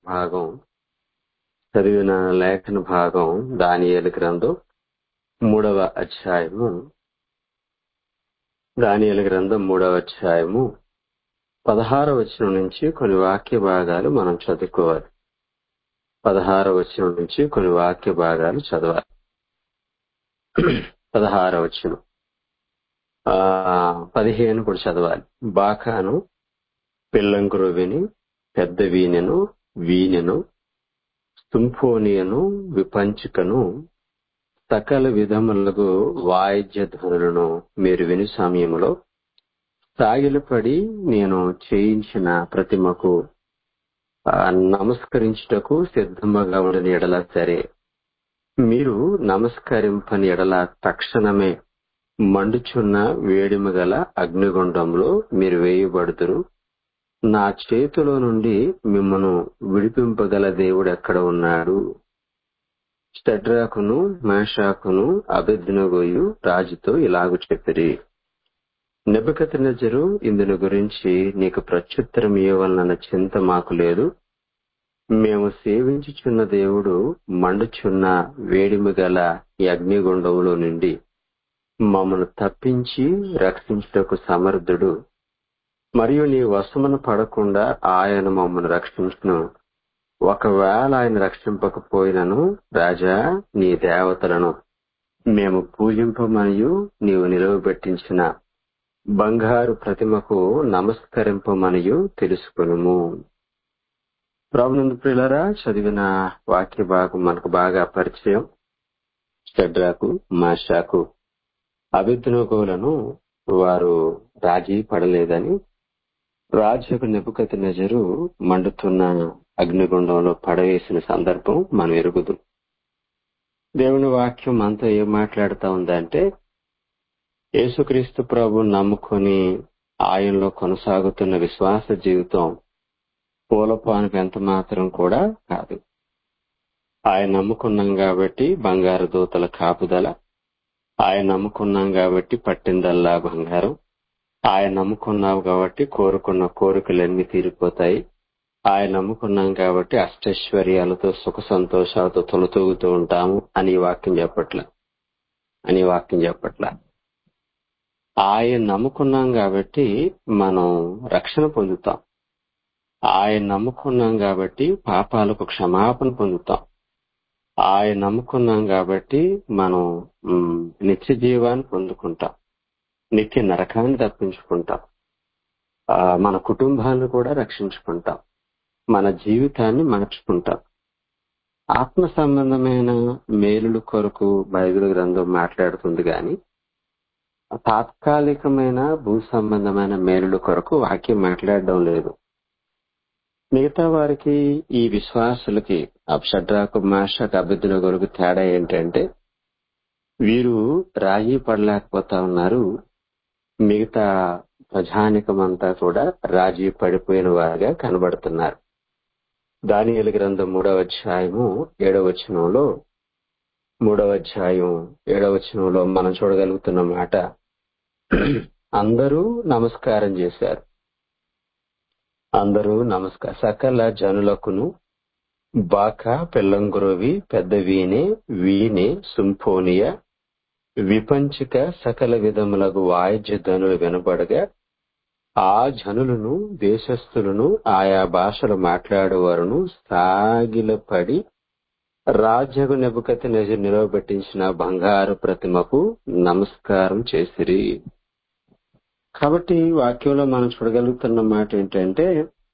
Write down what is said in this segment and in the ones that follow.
భాగం చదివిన లేఖన భాగం దానియేలు గ్రంథం మూడవ అధ్యాయము దానియేలు గ్రంథం మూడవ అధ్యాయము పదహార వచనం నుంచి కొన్ని వాక్య భాగాలు మనం చదువుకోవాలి పదహార వచనం నుంచి కొన్ని వాక్య భాగాలు చదవాలి పదహార వచనం ఆ పదిహేను కూడా చదవాలి బాకాను పిల్లంకురు విని పెద్ద వీణెను వీణెను సింఫోనియను విపంచికను సకల విధములకు వాయిద్య ధ్వనులను మీరు విని సమయంలో సాగిలపడి నేను చేయించిన ప్రతిమకు ఆ, నమస్కరించుటకు సిద్ధముగా ఉండని ఎడల సరే మీరు నమస్కరింపని ఎడల తక్షణమే మండుచున్న వేడిమి గల అగ్నిగుండంలో మీరు వేయబడుతురు నా చేతిలో నుండి మిమ్మను విడిపింపగల దేవుడు ఎక్కడ ఉన్నాడు షడ్రాకును మేషాకును అభిజ్ఞగోయు రాజుతో ఇలాగు చెప్పిరి నెబకత నజరు ఇందుని గురించి నీకు ప్రత్యుత్తరం ఇవ్వాలన్న చింత మాకు లేదు మేము సేవించుచున్న దేవుడు మండుచున్న వేడిమి గల ఈ అగ్నిగుండములో నుండి మమ్మను తప్పించి రక్షించుటకు సమర్థుడు మరియు నీ వశమున పడకుండా ఆయన మమ్మల్ని రక్షించును ఒకవేళ ఆయన రక్షింపకపోయినను రాజా నీ దేవతలను మేము పూజింపమనియు నీవు నిలువబెట్టించిన బంగారు ప్రతిమకు నమస్కరింపమనియు తెలుసుకునుము ప్రభునందు ప్రియులరా చదివిన వాక్య భాగం మనకు బాగా పరిచయం షడ్రాకు మాషాకు అభిజ్ఞోగులను వారు రాజీ పడలేదని రాజుకు నెపుకతి నజరు మండుతున్న అగ్నిగుండంలో పడవేసిన సందర్భం మనం ఎరుగుదు దేవుని వాక్యం మనతో ఏం మాట్లాడుతా ఉందంటే యేసుక్రీస్తు ప్రభు నమ్ముకొని ఆయనలో కొనసాగుతున్న విశ్వాస జీవితం పూలపానికి ఎంత మాత్రం కూడా కాదు ఆయన నమ్ముకున్నాం కాబట్టి బంగారు దూతల కాపుదల ఆయన నమ్ముకున్నాం కాబట్టి పట్టిందల్లా బంగారం ఆయన నమ్ముకున్నావు కాబట్టి కోరుకున్న కోరికలన్నీ తీరిపోతాయి ఆయన నమ్ముకున్నాం కాబట్టి అష్టైశ్వర్యాలతో సుఖ సంతోషాలతో తొలతూగుతూ ఉంటాము అని ఈ వాక్యం చెప్పట్ల అని ఈ వాక్యం చెప్పట్ల ఆయన నమ్ముకున్నాం కాబట్టి మనం రక్షణ పొందుతాం ఆయన నమ్ముకున్నాం కాబట్టి పాపాలకు క్షమాపణ పొందుతాం ఆయన నమ్ముకున్నాం కాబట్టి మనం మ్, నిత్య జీవాన్ని పొందుకుంటాం నిత్య నరకాన్ని తప్పించుకుంటాం ఆ, మన కుటుంబాన్ని కూడా రక్షించుకుంటాం మన జీవితాన్ని మార్చుకుంటాం ఆత్మ సంబంధమైన మేలుల కొరకు బైబిల్ గ్రంథం మాట్లాడుతుంది కానీ తాత్కాలికమైన భూ సంబంధమైన మేలుల కొరకు వాక్యం మాట్లాడడం లేదు మిగతా వారికి ఈ విశ్వాసులకి అప్షడ్రాకు మాషకు అభిద్దుల కొరకు తేడా ఏంటంటే వీరు రాజీ పడలేకపోతా ఉన్నారు మిగతా ప్రజానికమంతా కూడా రాజీ పడిపోయిన వారిగా కనబడుతున్నారు దానియేలు గ్రంథం మూడవ అధ్యాయము ఏడవ వచనంలో మూడవ అధ్యాయం ఏడవ వచనంలో మనం చూడగలుగుతున్న మాట అందరూ నమస్కారం చేశారు అందరూ నమస్కారం సకల జనులకును బాకా పెల్లంగురువి పెద్ద వీణే వీణే సింఫోనియ విపంచిక సకల విధములకు వాయిద్య ధనులు వినబడగా ఆ జనులను దేశస్థులను ఆయా భాషలు మాట్లాడేవారును సాగిలపడి రాజ్యకు నెబుకతి నిజ నిలవబెట్టించిన బంగారు ప్రతిమకు నమస్కారం చేసిరి కాబట్టి ఈ వాక్యంలో మనం చూడగలుగుతున్న మాట ఏంటంటే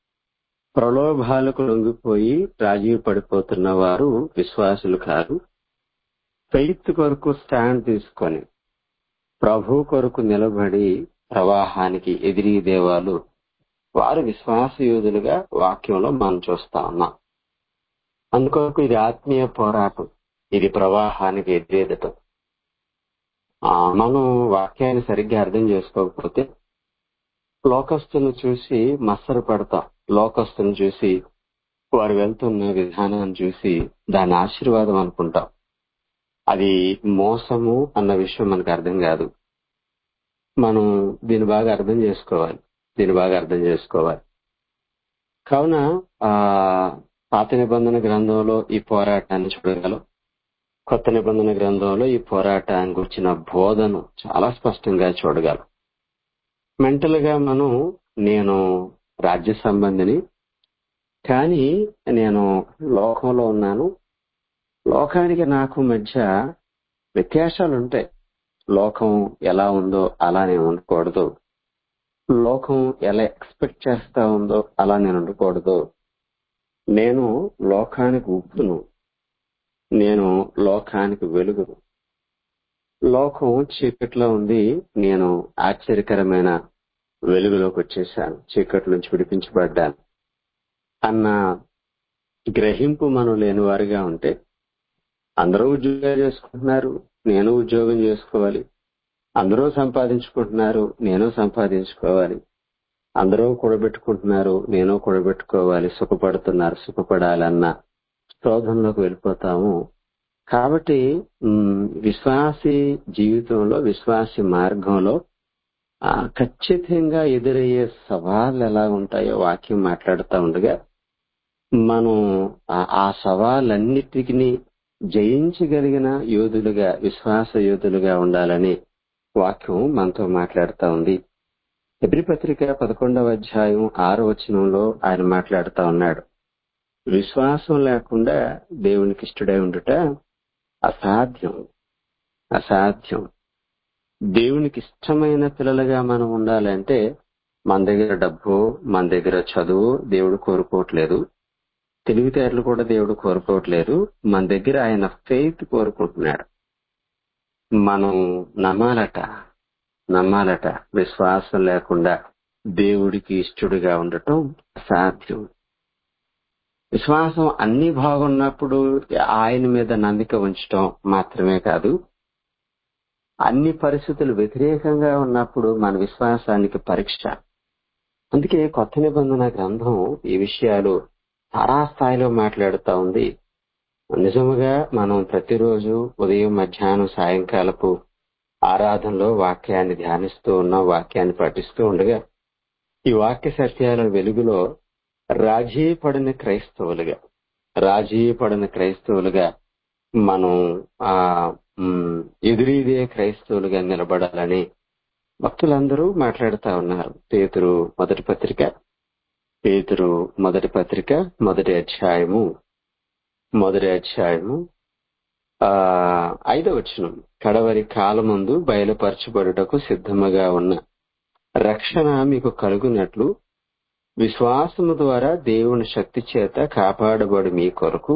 ప్రలోభాలకు లొంగిపోయి రాజీ పడిపోతున్న వారు విశ్వాసులు కాదు ఫెయిత్ కొరకు స్టాండ్ తీసుకొని ప్రభు కొరకు నిలబడి ప్రవాహానికి ఎదిరి దేవాలు వారు విశ్వాస యోధులుగా వాక్యంలో మనం చూస్తా ఉన్నాం అందుకొరకు ఇది ఆత్మీయ పోరాటం ఇది ప్రవాహానికి ఎదురేదటం ఆ, మనం వాక్యాన్ని సరిగ్గా అర్థం చేసుకోకపోతే లోకస్తులను చూసి మత్సర పడతాం లోకస్తులను చూసి వారు వెళ్తున్న విధానాన్ని చూసి దాని ఆశీర్వాదం అనుకుంటాం అది మోసము అన్న విషయం మనకు అర్థం కాదు మనం దీన్ని బాగా అర్థం చేసుకోవాలి దీన్ని బాగా అర్థం చేసుకోవాలి కావున ఆ పాత నిబంధన గ్రంథంలో ఈ పోరాటాన్ని చూడగలం కొత్త నిబంధన గ్రంథంలో ఈ పోరాటాన్ని గురించిన బోధను చాలా స్పష్టంగా చూడగలం మెంటల్ గా మనం నేను రాజ్య సంబంధిని కానీ నేను లోకంలో ఉన్నాను లోకానికి నాకు మధ్య వ్యత్యాసాలు ఉంటాయి లోకం ఎలా ఉందో అలా నేను ఉండకూడదు లోకం ఎలా ఎక్స్పెక్ట్ చేస్తా ఉందో అలా నేను ఉండకూడదు నేను లోకానికి ఉప్పును నేను లోకానికి వెలుగును లోకం చీకట్లో ఉంది నేను ఆశ్చర్యకరమైన వెలుగులోకి వచ్చేసాను చీకటి నుంచి విడిపించబడ్డాను అన్న గ్రహింపు మనం లేని వారిగా ఉంటే అందరూ ఉద్యోగాలు చేసుకుంటున్నారు నేను ఉద్యోగం చేసుకోవాలి అందరూ సంపాదించుకుంటున్నారు నేను సంపాదించుకోవాలి అందరూ కూడబెట్టుకుంటున్నారు నేను కూడబెట్టుకోవాలి సుఖపడుతున్నారు సుఖపడాలన్న శోధంలోకి వెళ్ళిపోతాము కాబట్టి ఉమ్, విశ్వాసి జీవితంలో విశ్వాసి మార్గంలో ఆ, ఖచ్చితంగా ఎదురయ్యే సవాళ్ళు ఎలా ఉంటాయో వాక్యం మాట్లాడుతూ ఉండగా మనం ఆ- ఆ సవాళ్ళన్నిటికీ జయించగలిగిన యోధులుగా విశ్వాస యోధులుగా ఉండాలని వాక్యం మనతో మాట్లాడుతూ ఉంది ఎబ్రి పత్రిక పదకొండవ అధ్యాయం ఆరో వచనంలో ఆయన మాట్లాడుతూ ఉన్నాడు విశ్వాసం లేకుండా దేవునికి ఇష్టడై ఉండుట అసాధ్యం అసాధ్యం దేవునికి ఇష్టమైన పిల్లలుగా మనం ఉండాలంటే మన దగ్గర డబ్బు మన దగ్గర చదువు దేవుడు కోరుకోవట్లేదు తెలివితేటలు కూడా దేవుడు కోరుకోవట్లేదు మన దగ్గర ఆయన ఫెయిత్ కోరుకుంటున్నాడు మనం నమ్మాలట నమ్మాలట విశ్వాసం లేకుండా దేవుడికి ఇష్టడుగా ఉండటం అసాధ్యం విశ్వాసం అన్ని బాగున్నప్పుడు ఆయన మీద నమ్మిక ఉంచటం మాత్రమే కాదు అన్ని పరిస్థితులు వ్యతిరేకంగా ఉన్నప్పుడు మన విశ్వాసానికి పరీక్ష అందుకే కొత్త నిబంధన గ్రంథం ఈ విషయాలు తారాస్థాయిలో మాట్లాడుతా ఉంది నిజముగా మనం ప్రతిరోజు ఉదయం మధ్యాహ్నం సాయంకాలపు ఆరాధనలో వాక్యాన్ని ధ్యానిస్తూ ఉన్నాం వాక్యాన్ని పఠిస్తూ ఉండగా ఈ వాక్య సత్యాల వెలుగులో రాజీ పడిన క్రైస్తవులుగా రాజీ పడిన క్రైస్తవులుగా మనం ఆ ఉమ్, ఎదురీదే క్రైస్తవులుగా నిలబడాలని భక్తులందరూ మాట్లాడుతా ఉన్నారు పేతురు మొదటి పత్రిక పేతురు మొదటి పత్రిక మొదటి అధ్యాయము మొదటి అధ్యాయము ఆ ఐదవ వచనం కడవరి కాలమందు బయలుపరచబడుటకు సిద్ధముగా ఉన్న రక్షణ మీకు కలుగునట్లు విశ్వాసము ద్వారా దేవుని శక్తి చేత కాపాడబడి మీ కొరకు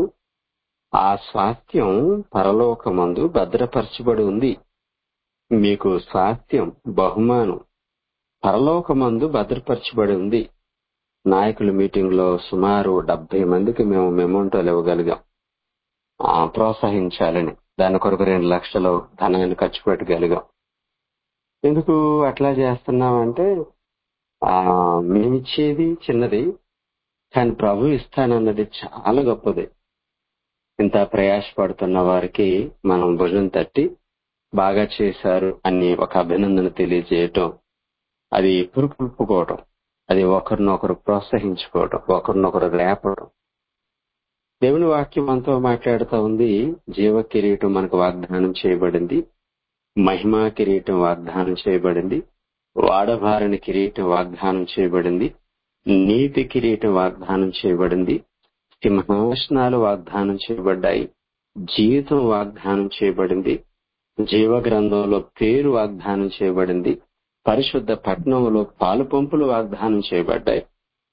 ఆ స్వాస్థ్యం పరలోకమందు భద్రపరచబడి ఉంది మీకు స్వాస్థ్యం బహుమానం పరలోకమందు భద్రపరచబడి ఉంది నాయకుల మీటింగ్ లో సుమారు డెబ్బై మందికి మేము మెమోంటోలు ఇవ్వగలిగాం ఆ, ప్రోత్సహించాలని దాని కొరకు రెండు లక్షలు ధనాన్ని ఖర్చు పెట్టగలిగాం ఎందుకు అట్లా చేస్తున్నామంటే ఆ మేమిచ్చేది చిన్నది కానీ ప్రభు ఇస్తానన్నది చాలా గొప్పది ఇంత ప్రయాసపడుతున్న వారికి మనం భుజం తట్టి బాగా చేశారు అని ఒక అభినందన తెలియజేయటం అది పురుపుకోవటం అది ఒకరినొకరు ప్రోత్సహించుకోవటం ఒకరినొకరు రేపడం దేవుని వాక్యం మనతో మాట్లాడుతూ ఉంది జీవ కిరీటం మనకు వాగ్దానం చేయబడింది మహిమా కిరీటం వాగ్దానం చేయబడింది వాడబారిన కిరీటం వాగ్దానం చేయబడింది నీతి కిరీటం వాగ్దానం చేయబడింది సింహాసనాలు వాగ్దానం చేయబడ్డాయి జీవితం వాగ్దానం చేయబడింది జీవ గ్రంథంలో పేరు వాగ్దానం చేయబడింది పరిశుద్ధ పట్టణంలో పాలు పంపులు వాగ్దానం చేయబడ్డాయి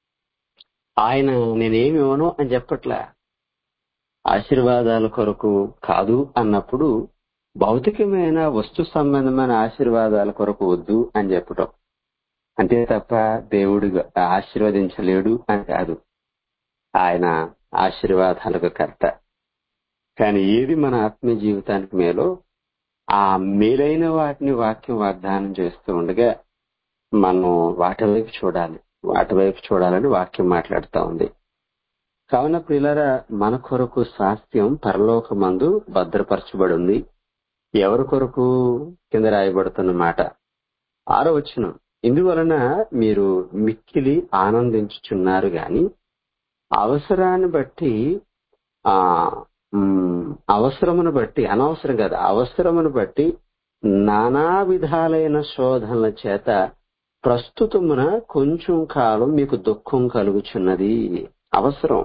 ఆయన నేనేమి ఇవ్వను అని చెప్పట్లే ఆశీర్వాదాల కొరకు కాదు అన్నప్పుడు భౌతికమైన వస్తు సంబంధమైన ఆశీర్వాదాల కొరకు వద్దు అని చెప్పటం అంతే తప్ప దేవుడు ఆశీర్వదించలేడు అని కాదు ఆయన ఆశీర్వాదాలకు కర్త కానీ ఏది మన ఆత్మీయ జీవితానికి మేలో ఆ మేలైన వాటిని వాక్యం వాగ్దానం చేస్తూ ఉండగా మనం వాటి వైపు చూడాలి వాటి వైపు చూడాలని వాక్యం మాట్లాడుతూ ఉంది కావున ప్రియులరా మన కొరకు స్వాస్థ్యం పరలోకమందు భద్రపరచబడి ఉంది ఎవరి కొరకు కింద రాయబడుతున్న మాట ఆరో వచనం ఇందువలన మీరు మిక్కిలి ఆనందించుచున్నారు గాని అవసరాన్ని బట్టి ఆ ఉమ్, అవసరమును బట్టి అనవసరం కాదు అవసరమును బట్టి నానా విధాలైన శోధనల చేత ప్రస్తుతమున కొంచెం కాలం మీకు దుఃఖం కలుగుచున్నది అవసరం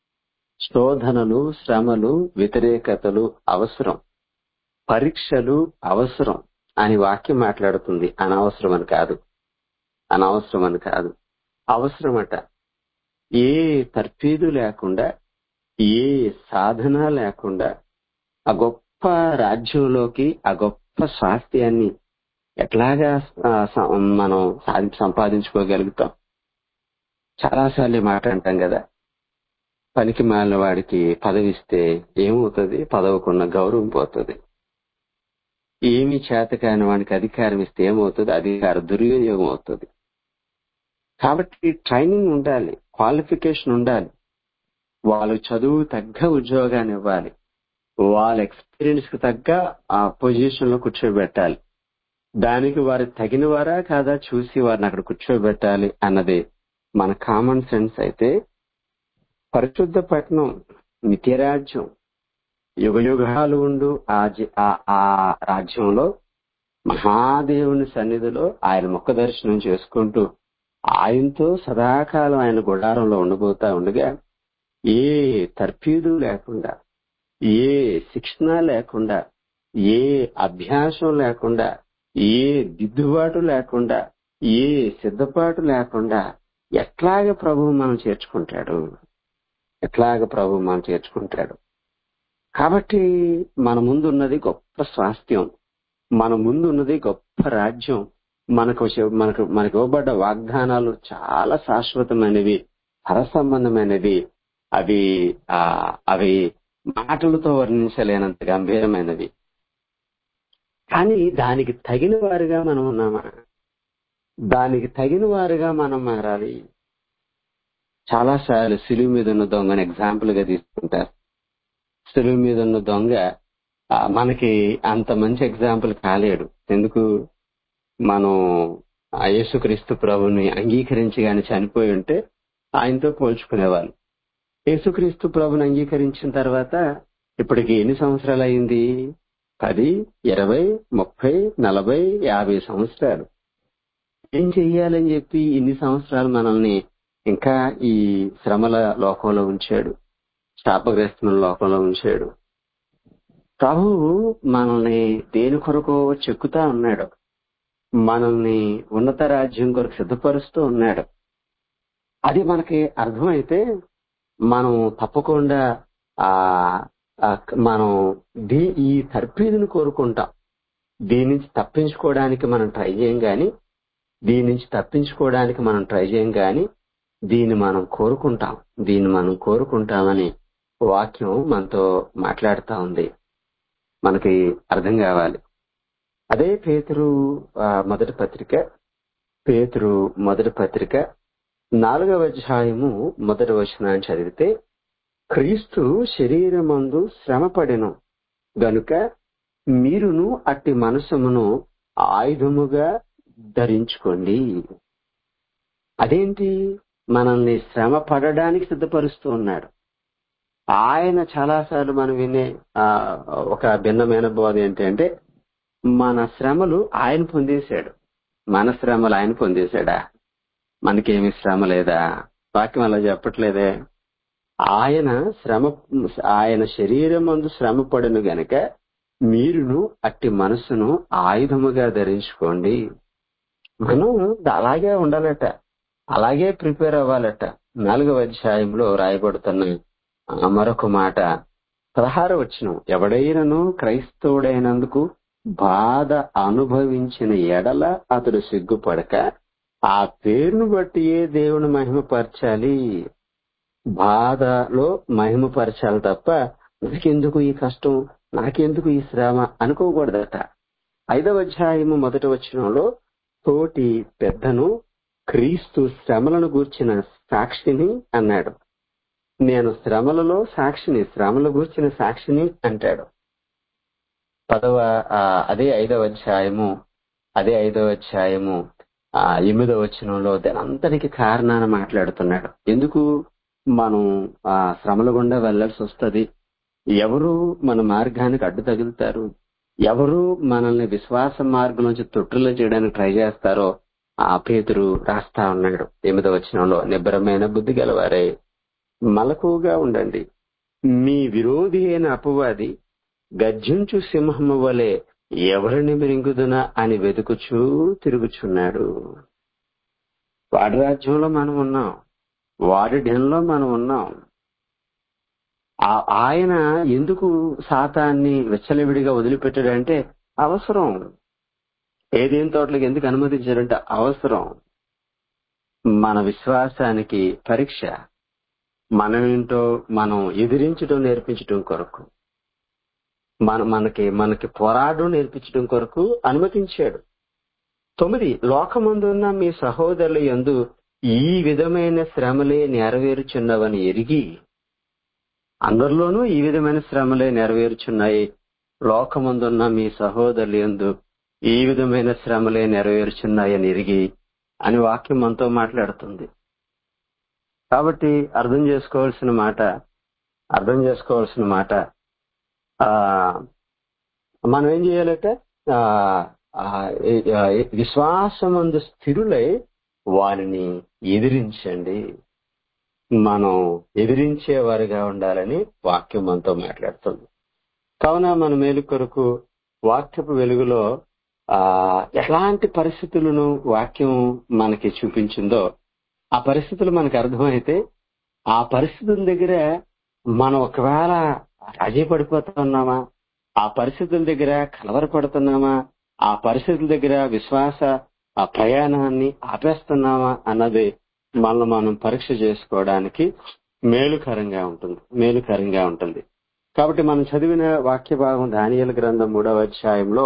శోధనలు శ్రమలు వ్యతిరేకతలు అవసరం పరీక్షలు అవసరం అని వాక్యం మాట్లాడుతుంది అనవసరం అని కాదు అనవసరం అని కాదు అవసరమట ఏ తర్ఫీదు లేకుండా ఏ సాధన లేకుండా ఆ గొప్ప రాజ్యంలోకి ఆ గొప్ప స్వాస్థ్యాన్ని ఎట్లాగా ఆ, స- మనం సాధి సంపాదించుకోగలుగుతాం చాలాసార్లు ఈ మాట అంటాం కదా పనికి మాలిన వాడికి పదవి ఇస్తే ఏమవుతుంది పదవుకున్న గౌరవం పోతుంది ఏమి చేత కాని వాడికి అధికారం ఇస్తే ఏమవుతుంది అధికార దుర్వినియోగం అవుతుంది కాబట్టి ట్రైనింగ్ ఉండాలి క్వాలిఫికేషన్ ఉండాలి వాళ్ళు చదువు తగ్గ ఉద్యోగాన్ని ఇవ్వాలి వాళ్ళ ఎక్స్పీరియన్స్ కి తగ్గ ఆ పొజిషన్ లో కూర్చోబెట్టాలి దానికి వారు తగిన వారా కాదా చూసి వారిని అక్కడ కూర్చోబెట్టాలి అన్నది మన కామన్ సెన్స్ అయితే పరిశుద్ధ పట్టణం నిత్యరాజ్యం యుగ యుగాలు ఉండు ఆ జ- ఆ- ఆ రాజ్యంలో మహాదేవుని సన్నిధిలో ఆయన ముఖ దర్శనం చేసుకుంటూ ఆయనతో సదాకాలం ఆయన గుడారంలో ఉండబోతా ఉండగా ఏ తర్ఫీదు లేకుండా ఏ శిక్షణ లేకుండా ఏ అభ్యాసం లేకుండా ఏ దిద్దుబాటు లేకుండా ఏ సిద్ధపాటు లేకుండా ఎట్లాగ ప్రభువు మనం చేర్చుకుంటాడు ఎట్లాగ ప్రభువు మనం చేర్చుకుంటాడు కాబట్టి మన ముందున్నది గొప్ప స్వాస్థ్యం మన ముందున్నది గొప్ప రాజ్యం మనకు చె- మనకు మనకు ఇవ్వబడ్డ వాగ్దానాలు చాలా శాశ్వతమైనవి పరసంబంధమైనవి అవి ఆ అవి మాటలతో వర్ణించలేనంత గంభీరమైనవి కానీ దానికి తగిన వారుగా మనం ఉన్నామా దానికి తగిన వారుగా మనం మారాలి చాలా సార్లు సిలువు మీద ఉన్న దొంగని ఎగ్జాంపుల్ గా తీసుకుంటారు సిలువు మీద ఉన్న దొంగ ఆ, మనకి అంత మంచి ఎగ్జాంపుల్ కాలేడు ఎందుకు మనం ఆ యేసుక్రీస్తు ప్రభుని అంగీకరించి గాని చనిపోయి ఉంటే ఆయనతో పోల్చుకునేవాళ్ళు యేసుక్రీస్తు ప్రభుని అంగీకరించిన తర్వాత ఇప్పటికి ఎన్ని సంవత్సరాలు అయింది పది ఇరవై ముప్పై నలభై యాభై సంవత్సరాలు ఏం చెయ్యాలని చెప్పి ఇన్ని సంవత్సరాలు మనల్ని ఇంకా ఈ శ్రమల లోకంలో ఉంచాడు శాపగ్రస్తుల లోకంలో ఉంచాడు ప్రభువు మనల్ని దేని కొరకు చెక్కుతా ఉన్నాడు మనల్ని ఉన్నత రాజ్యం కొరకు సిద్ధపరుస్తూ ఉన్నాడు అది మనకి అర్థమైతే మనం తప్పకుండా ఆ ఆ మనం దీ ఈ తర్పీదుని కోరుకుంటాం దీని నుంచి తప్పించుకోవడానికి మనం ట్రై చేయం గాని దీని నుంచి తప్పించుకోవడానికి మనం ట్రై చేయం గాని దీన్ని మనం కోరుకుంటాం దీన్ని మనం కోరుకుంటామని వాక్యం మనతో మాట్లాడుతా ఉంది మనకి అర్థం కావాలి అదే పేతురు ఆ, మొదటి పత్రిక పేతురు మొదటి పత్రిక నాలుగవ అధ్యాయము మొదటి వచనాన్ని చదివితే క్రీస్తు శరీరమందు శ్రమపడెను గనుక మీరును అట్టి మనసుమును ఆయుధముగా ధరించుకోండి అదేంటి మనల్ని శ్రమ పడడానికి సిద్ధపరుస్తూ ఉన్నాడు ఆయన చాలాసార్లు మనం వినే ఆ, ఒక భిన్నమైన బోధ ఏంటంటే మన శ్రమలు ఆయన పొందేశాడు మన శ్రమలు ఆయన పొందేశాడా మనకేమి శ్రమ లేదా వాక్యం అలా చెప్పట్లేదే ఆయన శ్రమ ఆయన శరీరం మందు శ్రమ పడను గనక మీరును అట్టి మనసును ఆయుధముగా ధరించుకోండి మనం అలాగే ఉండాలట అలాగే ప్రిపేర్ అవ్వాలట నాలుగవ అధ్యాయంలో రాయబడుతున్న ఆ మరొక మాట పదహార వచ్చిన ఎవడైనను క్రైస్తవుడైనందుకు బాధ అనుభవించిన ఎడల అతడు సిగ్గుపడక ఆ పేరును బట్టియే దేవుని మహిమపరచాలి బాధలో మహిమపరచాలి తప్ప నాకెందుకు ఈ కష్టం నాకెందుకు ఈ శ్రమ అనుకోకూడదట ఐదవ అధ్యాయము మొదటి వచనంలో తోటి పెద్దను క్రీస్తు శ్రమలను గూర్చిన సాక్షిని అన్నాడు నేను శ్రమలలో సాక్షిని శ్రమల గూర్చిన సాక్షిని అంటాడు పదవ ఆ, అదే ఐదవ అధ్యాయము అదే ఐదవ అధ్యాయము ఆ ఎనిమిదవ వచనంలో దానంతటికి కారణాన్ని మాట్లాడుతున్నాడు ఎందుకు మనం ఆ శ్రమల గుండా వెళ్లాల్సి వస్తుంది ఎవరు మన మార్గానికి అడ్డు తగులుతారు ఎవరు మనల్ని విశ్వాస మార్గం నుంచి తొట్టులో చేయడానికి ట్రై చేస్తారో ఆ పేతురు రాస్తా ఉన్నాడు ఎనిమిదో వచనంలో నిబ్బరమైన బుద్ధి గలవారే మలకుగా ఉండండి మీ విరోధి అయిన అపవాది గర్జించు సింహము వలె ఎవరిని మిరింగుదునా అని వెతుకుచూ తిరుగుచున్నాడు వాడి రాజ్యంలో మనం ఉన్నాం వాడి డెన్లో మనం ఉన్నాం ఆ- ఆయన ఎందుకు శాతాన్ని వెచ్చలవిడిగా వదిలిపెట్టాడంటే అవసరం ఏదేం తోటలకు ఎందుకు అనుమతించారంటే అవసరం మన విశ్వాసానికి పరీక్ష మనమేంటో మనం ఎదిరించడం నేర్పించడం కొరకు మన మనకి మనకి పోరాడడం నేర్పించడం కొరకు అనుమతించాడు తొమ్మిది లోకమందున్న మీ సహోదరుల యందు ఈ విధమైన శ్రమలే నెరవేరుచున్నవని ఎరిగి అందరిలోనూ ఈ విధమైన శ్రమలే నెరవేరుచున్నాయి లోకమందున్న మీ సహోదరుల యందు ఈ విధమైన శ్రమలే నెరవేరుచున్నాయని ఎరిగి అని వాక్యం మనతో మాట్లాడుతుంది కాబట్టి అర్థం చేసుకోవాల్సిన మాట అర్థం చేసుకోవాల్సిన మాట ఆ మనం ఏం చేయాలట ఆ, ఆ, ఏ- ఆ, విశ్వాసమందు స్థిరులై వారిని ఎదిరించండి మనం ఎదిరించే వారిగా ఉండాలని వాక్యం మనతో మాట్లాడుతుంది కావున మన మేలు కొరకు వాక్యపు వెలుగులో ఆ ఎలాంటి పరిస్థితులను వాక్యం మనకి చూపించిందో ఆ పరిస్థితులు మనకు అర్థమైతే ఆ పరిస్థితుల దగ్గర మనం ఒకవేళ రాజీ పడిపోతున్నామా ఆ పరిస్థితుల దగ్గర కలవరపడుతున్నామా ఆ పరిస్థితుల దగ్గర విశ్వాస ఆ ప్రయాణాన్ని ఆపేస్తున్నామా అన్నది మనల్ని మనం పరీక్ష చేసుకోవడానికి మేలుకరంగా ఉంటుంది మేలుకరంగా ఉంటుంది కాబట్టి మనం చదివిన వాక్య భాగం దానియల గ్రంథం మూడవ అధ్యాయంలో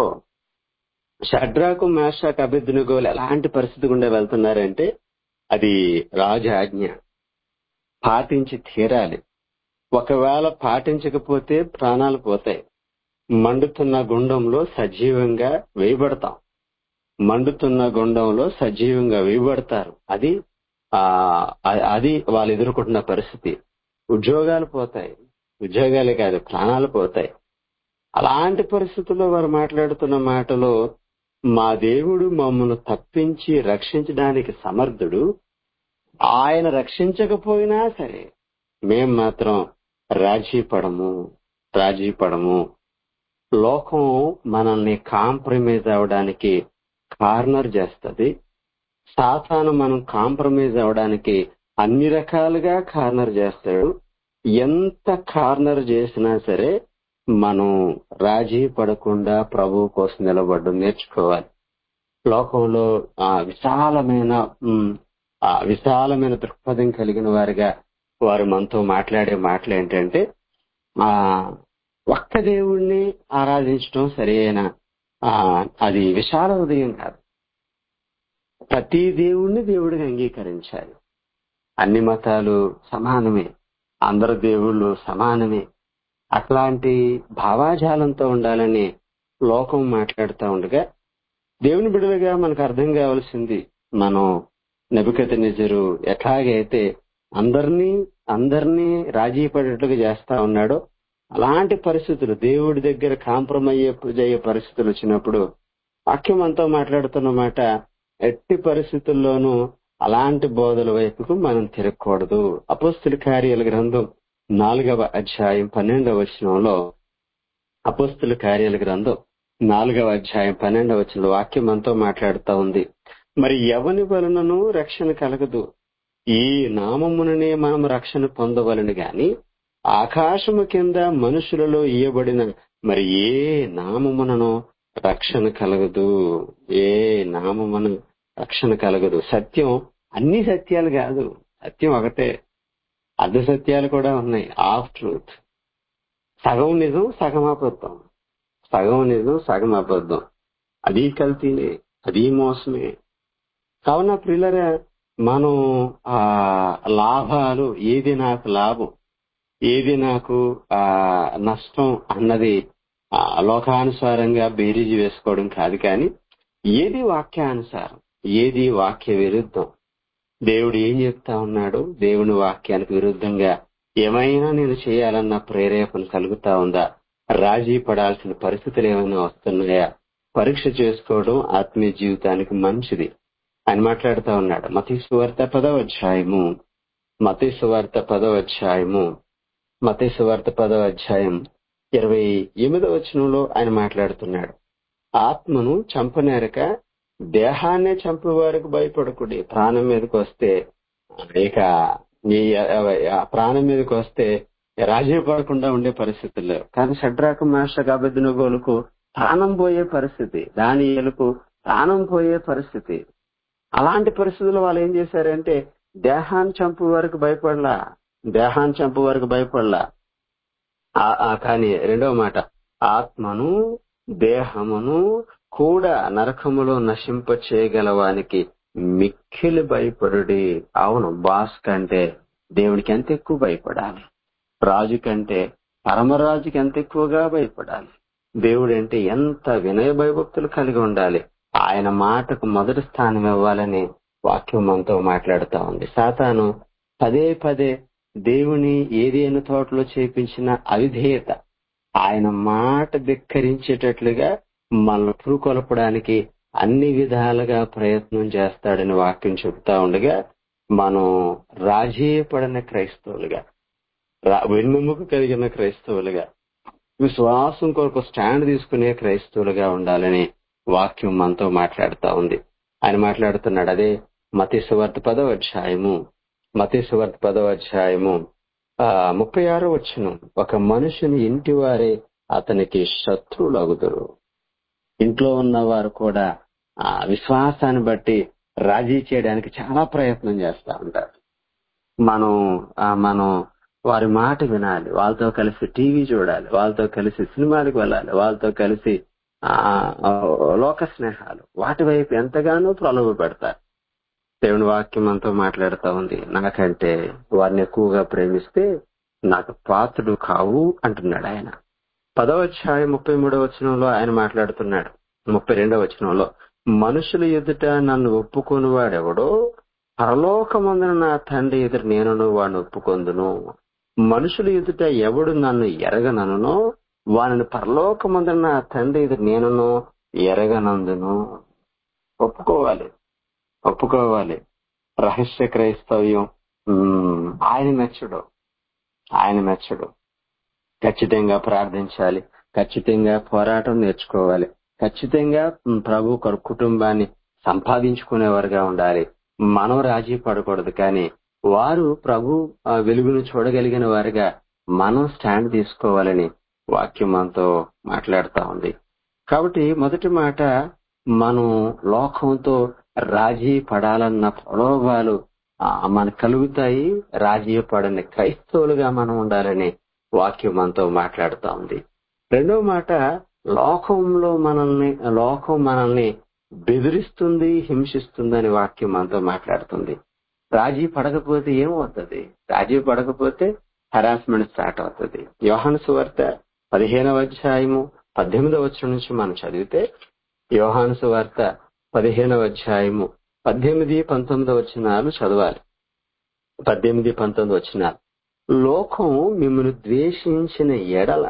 షడ్రాకు మేషాకు అభిద్నుగోలు ఎలాంటి పరిస్థితి గుండా వెళ్తున్నారంటే అది రాజు ఆజ్ఞ పాటించి తీరాలి ఒకవేళ పాటించకపోతే ప్రాణాలు పోతాయి మండుతున్న గుండంలో సజీవంగా వేయబడతాం మండుతున్న గుండంలో సజీవంగా వేయబడతారు అది ఆ అ- అది వాళ్ళు ఎదుర్కొంటున్న పరిస్థితి ఉద్యోగాలు పోతాయి ఉద్యోగాలే కాదు ప్రాణాలు పోతాయి అలాంటి పరిస్థితుల్లో వారు మాట్లాడుతున్న మాటలో మా దేవుడు మమ్మల్ని తప్పించి రక్షించడానికి సమర్థుడు ఆయన రక్షించకపోయినా సరే మేం మాత్రం రాజీ పడము రాజీ పడము లోకం మనల్ని కాంప్రమైజ్ అవడానికి కార్నర్ చేస్తది సాతాను మనం కాంప్రమైజ్ అవడానికి అన్ని రకాలుగా కార్నర్ చేస్తాడు ఎంత కార్నర్ చేసినా సరే మనం రాజీ పడకుండా ప్రభు కోసం నిలబడడం నేర్చుకోవాలి లోకంలో ఆ విశాలమైన ఉమ్, ఆ విశాలమైన దృక్పథం కలిగిన వారిగా వారు మనతో మాట్లాడే మాటలు ఏంటంటే ఆ ఒక్క దేవుణ్ణి ఆరాధించడం సరైన ఆ అది విశాల హృదయం కాదు ప్రతి దేవుణ్ణి దేవుడిగా అంగీకరించాలి అన్ని మతాలు సమానమే అందరు దేవుళ్ళు సమానమే అట్లాంటి భావాజాలంతో ఉండాలని లోకం మాట్లాడుతూ ఉండగా దేవుని బిడులుగా మనకు అర్థం కావాల్సింది మనం నబికత నిజరు ఎట్లాగైతే అందరినీ అందరినీ రాజీ పడేట్టుగా చేస్తా ఉన్నాడో అలాంటి పరిస్థితులు దేవుడి దగ్గర కాంప్రమైజ్ అయ్యే పరిస్థితులు వచ్చినప్పుడు వాక్యం అంతా మాట్లాడుతున్న మాట ఎట్టి పరిస్థితుల్లోనూ అలాంటి బోధల వైపుకు మనం తిరగకూడదు అపోస్తుల కార్యాల గ్రంథం నాలుగవ అధ్యాయం పన్నెండవ వచనంలో అపోస్తుల కార్యాల గ్రంథం నాలుగవ అధ్యాయం పన్నెండవ వచనంలో వాక్యం మనతో మాట్లాడుతా ఉంది మరి ఎవని వలనను రక్షణ కలగదు ఈ నామముననే మనం రక్షణ పొందవలని గాని ఆకాశము కింద మనుషులలో ఇయ్యబడిన మరి ఏ నామమునను రక్షణ కలగదు ఏ నామమును రక్షణ కలగదు సత్యం అన్ని సత్యాలు కాదు సత్యం ఒకటే అర్ధ సత్యాలు కూడా ఉన్నాయి ఆఫ్ ట్రూత్ సగం నిజం సగం అబద్ధం సగం నిజం సగం అబద్ధం అది కల్తీనే అది మోసమే కావున ప్రిల్లరా మనం ఆ లాభాలు ఏది నాకు లాభం ఏది నాకు ఆ నష్టం అన్నది ఆ లోకానుసారంగా బేరీజు వేసుకోవడం కాదు కానీ ఏది వాక్యానుసారం ఏది వాక్య విరుద్ధం దేవుడు ఏం చెప్తా ఉన్నాడు దేవుని వాక్యానికి విరుద్ధంగా ఏమైనా నేను చేయాలన్న ప్రేరేపణ కలుగుతా ఉందా రాజీ పడాల్సిన పరిస్థితులు ఏమైనా వస్తున్నాయా పరీక్ష చేసుకోవడం ఆత్మీయ జీవితానికి మంచిది అని మాట్లాడుతా ఉన్నాడు మతీ సువార్త పదవ అధ్యాయము మతీ సువార్త పదవ అధ్యాయము మతీ సువార్త పదవ అధ్యాయం ఇరవై ఎనిమిదవ వచనంలో ఆయన మాట్లాడుతున్నాడు ఆత్మను చంపనేరక దేహాన్నే చంపేవారికి భయపడకుడి ప్రాణం మీదకి వస్తే ఇక ఈ ఆ ప్రాణం మీదకి వస్తే రాజీ పడకుండా ఉండే పరిస్థితుల్లో కానీ షడ్రాక మాస్టర్ అభిజ్ఞగోలకు ప్రాణం పోయే పరిస్థితి దాని ఏలుకు ప్రాణం పోయే పరిస్థితి అలాంటి పరిస్థితుల్లో వాళ్ళు ఏం చేశారంటే దేహాన్ని చంపు వరకు భయపడలా దేహాన్ని చంపు వరకు భయపడలా ఆ- ఆ కానీ రెండవ మాట ఆత్మను దేహమును కూడా నరకములో నశింప చేయగలవానికి మిక్కిలి భయపడుడి అవును బాస్ కంటే దేవుడికి ఎంత ఎక్కువ భయపడాలి రాజు కంటే పరమరాజుకి ఎంత ఎక్కువగా భయపడాలి దేవుడు అంటే ఎంత వినయ భయభక్తులు కలిగి ఉండాలి ఆయన మాటకు మొదటి స్థానం ఇవ్వాలని వాక్యం మనతో మాట్లాడుతా ఉంది సాతాను పదే పదే దేవుని ఏదైనా తోటలో చేపించిన అవిధేయత ఆయన మాట ధిక్కరించేటట్లుగా మనల్ని పురుకొల్పడానికి అన్ని విధాలుగా ప్రయత్నం చేస్తాడని వాక్యం చెబుతా ఉండగా మనం రాజీ పడిన క్రైస్తవులుగా రా- వెన్నెముక కలిగిన క్రైస్తవులుగా విశ్వాసం కొరకు స్టాండ్ తీసుకునే క్రైస్తవులుగా ఉండాలని వాక్యం మనతో మాట్లాడుతా ఉంది ఆయన మాట్లాడుతున్నాడు అదే మతి సువార్త పదవ అధ్యాయము మతి సువార్త పదవ అధ్యాయము ఆ ముప్పై ఆరో వచ్చును ఒక మనుషుని ఇంటి వారే అతనికి శత్రువులగుదురు ఇంట్లో ఉన్న వారు కూడా ఆ విశ్వాసాన్ని బట్టి రాజీ చేయడానికి చాలా ప్రయత్నం చేస్తా ఉంటారు మనం ఆ, మనం వారి మాట వినాలి వాళ్ళతో కలిసి టీవీ చూడాలి వాళ్ళతో కలిసి సినిమాలకు వెళ్ళాలి వాళ్ళతో కలిసి ఆ ఆ, లోక స్నేహాలు వాటి వైపు ఎంతగానో ప్రలోభ పెడతారు దేవుని వాక్యం మనతో మాట్లాడుతా ఉంది నాకంటే వారిని ఎక్కువగా ప్రేమిస్తే నాకు పాత్రుడు కావు అంటున్నాడు ఆయన పదవ అధ్యాయం ముప్పై మూడవ వచనంలో ఆయన మాట్లాడుతున్నాడు ముప్పై రెండవ వచనంలో మనుషుల ఎదుట నన్ను ఒప్పుకొని వాడెవడో పరలోకమందున నా తండ్రి ఎదురు నేను వాడిని ఒప్పుకొందును మనుషుల ఎదుట ఎవడు నన్ను ఎరగననునో వానిని పరలోకమందున నా తండ్రి ఎదురు నేనును ఎరగనందును ఒప్పుకోవాలి ఒప్పుకోవాలి రహస్య క్రైస్తవ్యం ఉమ్, ఆయన మెచ్చడు ఆయన మెచ్చడు ఖచ్చితంగా ప్రార్థించాలి ఖచ్చితంగా పోరాటం నేర్చుకోవాలి ఖచ్చితంగా ఉమ్, ప్రభు కొరకు కుటుంబాన్ని సంపాదించుకునేవారుగా ఉండాలి మనం రాజీ పడకూడదు కానీ వారు ప్రభు ఆ, వెలుగును చూడగలిగిన వారుగా మనం స్టాండ్ తీసుకోవాలని వాక్యం మనతో మాట్లాడుతా ఉంది కాబట్టి మొదటి మాట మనం లోకంతో రాజీ పడాలన్న ప్రలోభాలు ఆ, మనకు కలుగుతాయి రాజీ పడని క్రైస్తవులుగా మనం ఉండాలని వాక్యం మనతో మాట్లాడుతా ఉంది రెండో మాట లోకంలో మనల్ని లోకం మనల్ని బెదిరిస్తుంది హింసిస్తుందని వాక్యం మనతో మాట్లాడుతుంది రాజీ పడకపోతే ఏమవుతుంది రాజీ పడకపోతే హరాస్మెంట్ స్టార్ట్ అవుతుంది యోహాను సువార్త పదిహేనవ అధ్యాయము పద్దెనిమిదవ వచ్చరం నుంచి మనం చదివితే యోహాను సువార్త పదిహేనవ అధ్యాయము పద్దెనిమిది పంతొమ్మిది వచనాలు చదవాలి పద్దెనిమిది పంతొమ్మిది వచనాలు లోకం మిమ్మల్ని ద్వేషించిన ఎడల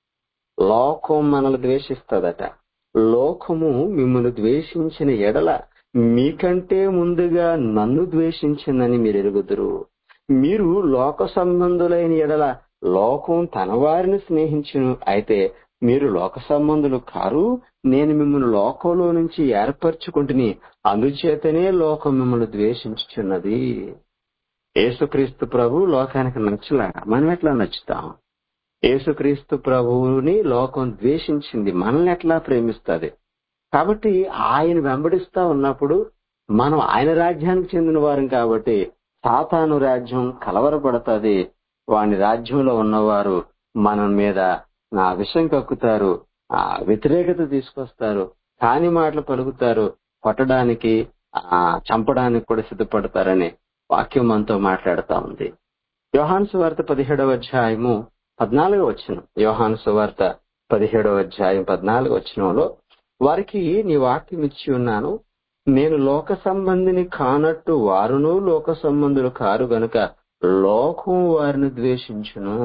లోకం మనల్ని ద్వేషిస్తుందట లోకము మిమ్మల్ని ద్వేషించిన ఎడల మీకంటే ముందుగా నన్ను ద్వేషించిందని మీరు ఎరుగుదురు మీరు లోక సంబంధులైన ఎడల లోకం తన వారిని స్నేహించును అయితే మీరు లోక సంబంధులు కారు నేను మిమ్మల్ని లోకంలో నుంచి ఏర్పరచుకుంటుని అందుచేతనే లోకం మిమ్మల్ని ద్వేషించుచున్నది యేసుక్రీస్తు ప్రభు లోకానికి నచ్చలా మనం ఎట్లా నచ్చుతాం యేసుక్రీస్తు ప్రభువుని లోకం ద్వేషించింది మనల్ని ఎట్లా ప్రేమిస్తుంది కాబట్టి ఆయన వెంబడిస్తా ఉన్నప్పుడు మనం ఆయన రాజ్యానికి చెందిన వారం కాబట్టి సాతాను రాజ్యం కలవరపడుతుంది వాని రాజ్యంలో ఉన్నవారు మన మీద నా విషం కక్కుతారు ఆ వ్యతిరేకత తీసుకొస్తారు కాని మాటలు పలుకుతారు కొట్టడానికి ఆ చంపడానికి కూడా సిద్ధపడతారని వాక్యం మనతో మాట్లాడుతా ఉంది యోహాను సువార్త పదిహేడవ అధ్యాయము పద్నాలుగో వచ్చిన యోహాను సువార్త పదిహేడవ అధ్యాయం పద్నాలుగో వచ్చినంలో వారికి నీ వాక్యం ఇచ్చి ఉన్నాను నేను లోక సంబంధిని కానట్టు వారును లోక సంబంధులు కారు గనుక లోకం వారిని ద్వేషించును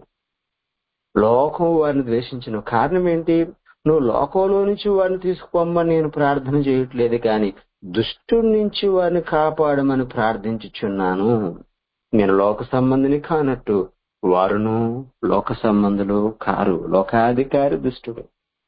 లోకం వారిని ద్వేషించును కారణం ఏంటి నువ్వు లోకంలో నుంచి వారిని తీసుకుపోమ్మని నేను ప్రార్థన చేయట్లేదు కానీ దుష్టుడి నుంచి వారిని కాపాడమని ప్రార్థించుచున్నాను నేను లోక సంబంధిని కానట్టు వారును లోక సంబంధులు కారు లోకాధికారి దుష్టుడు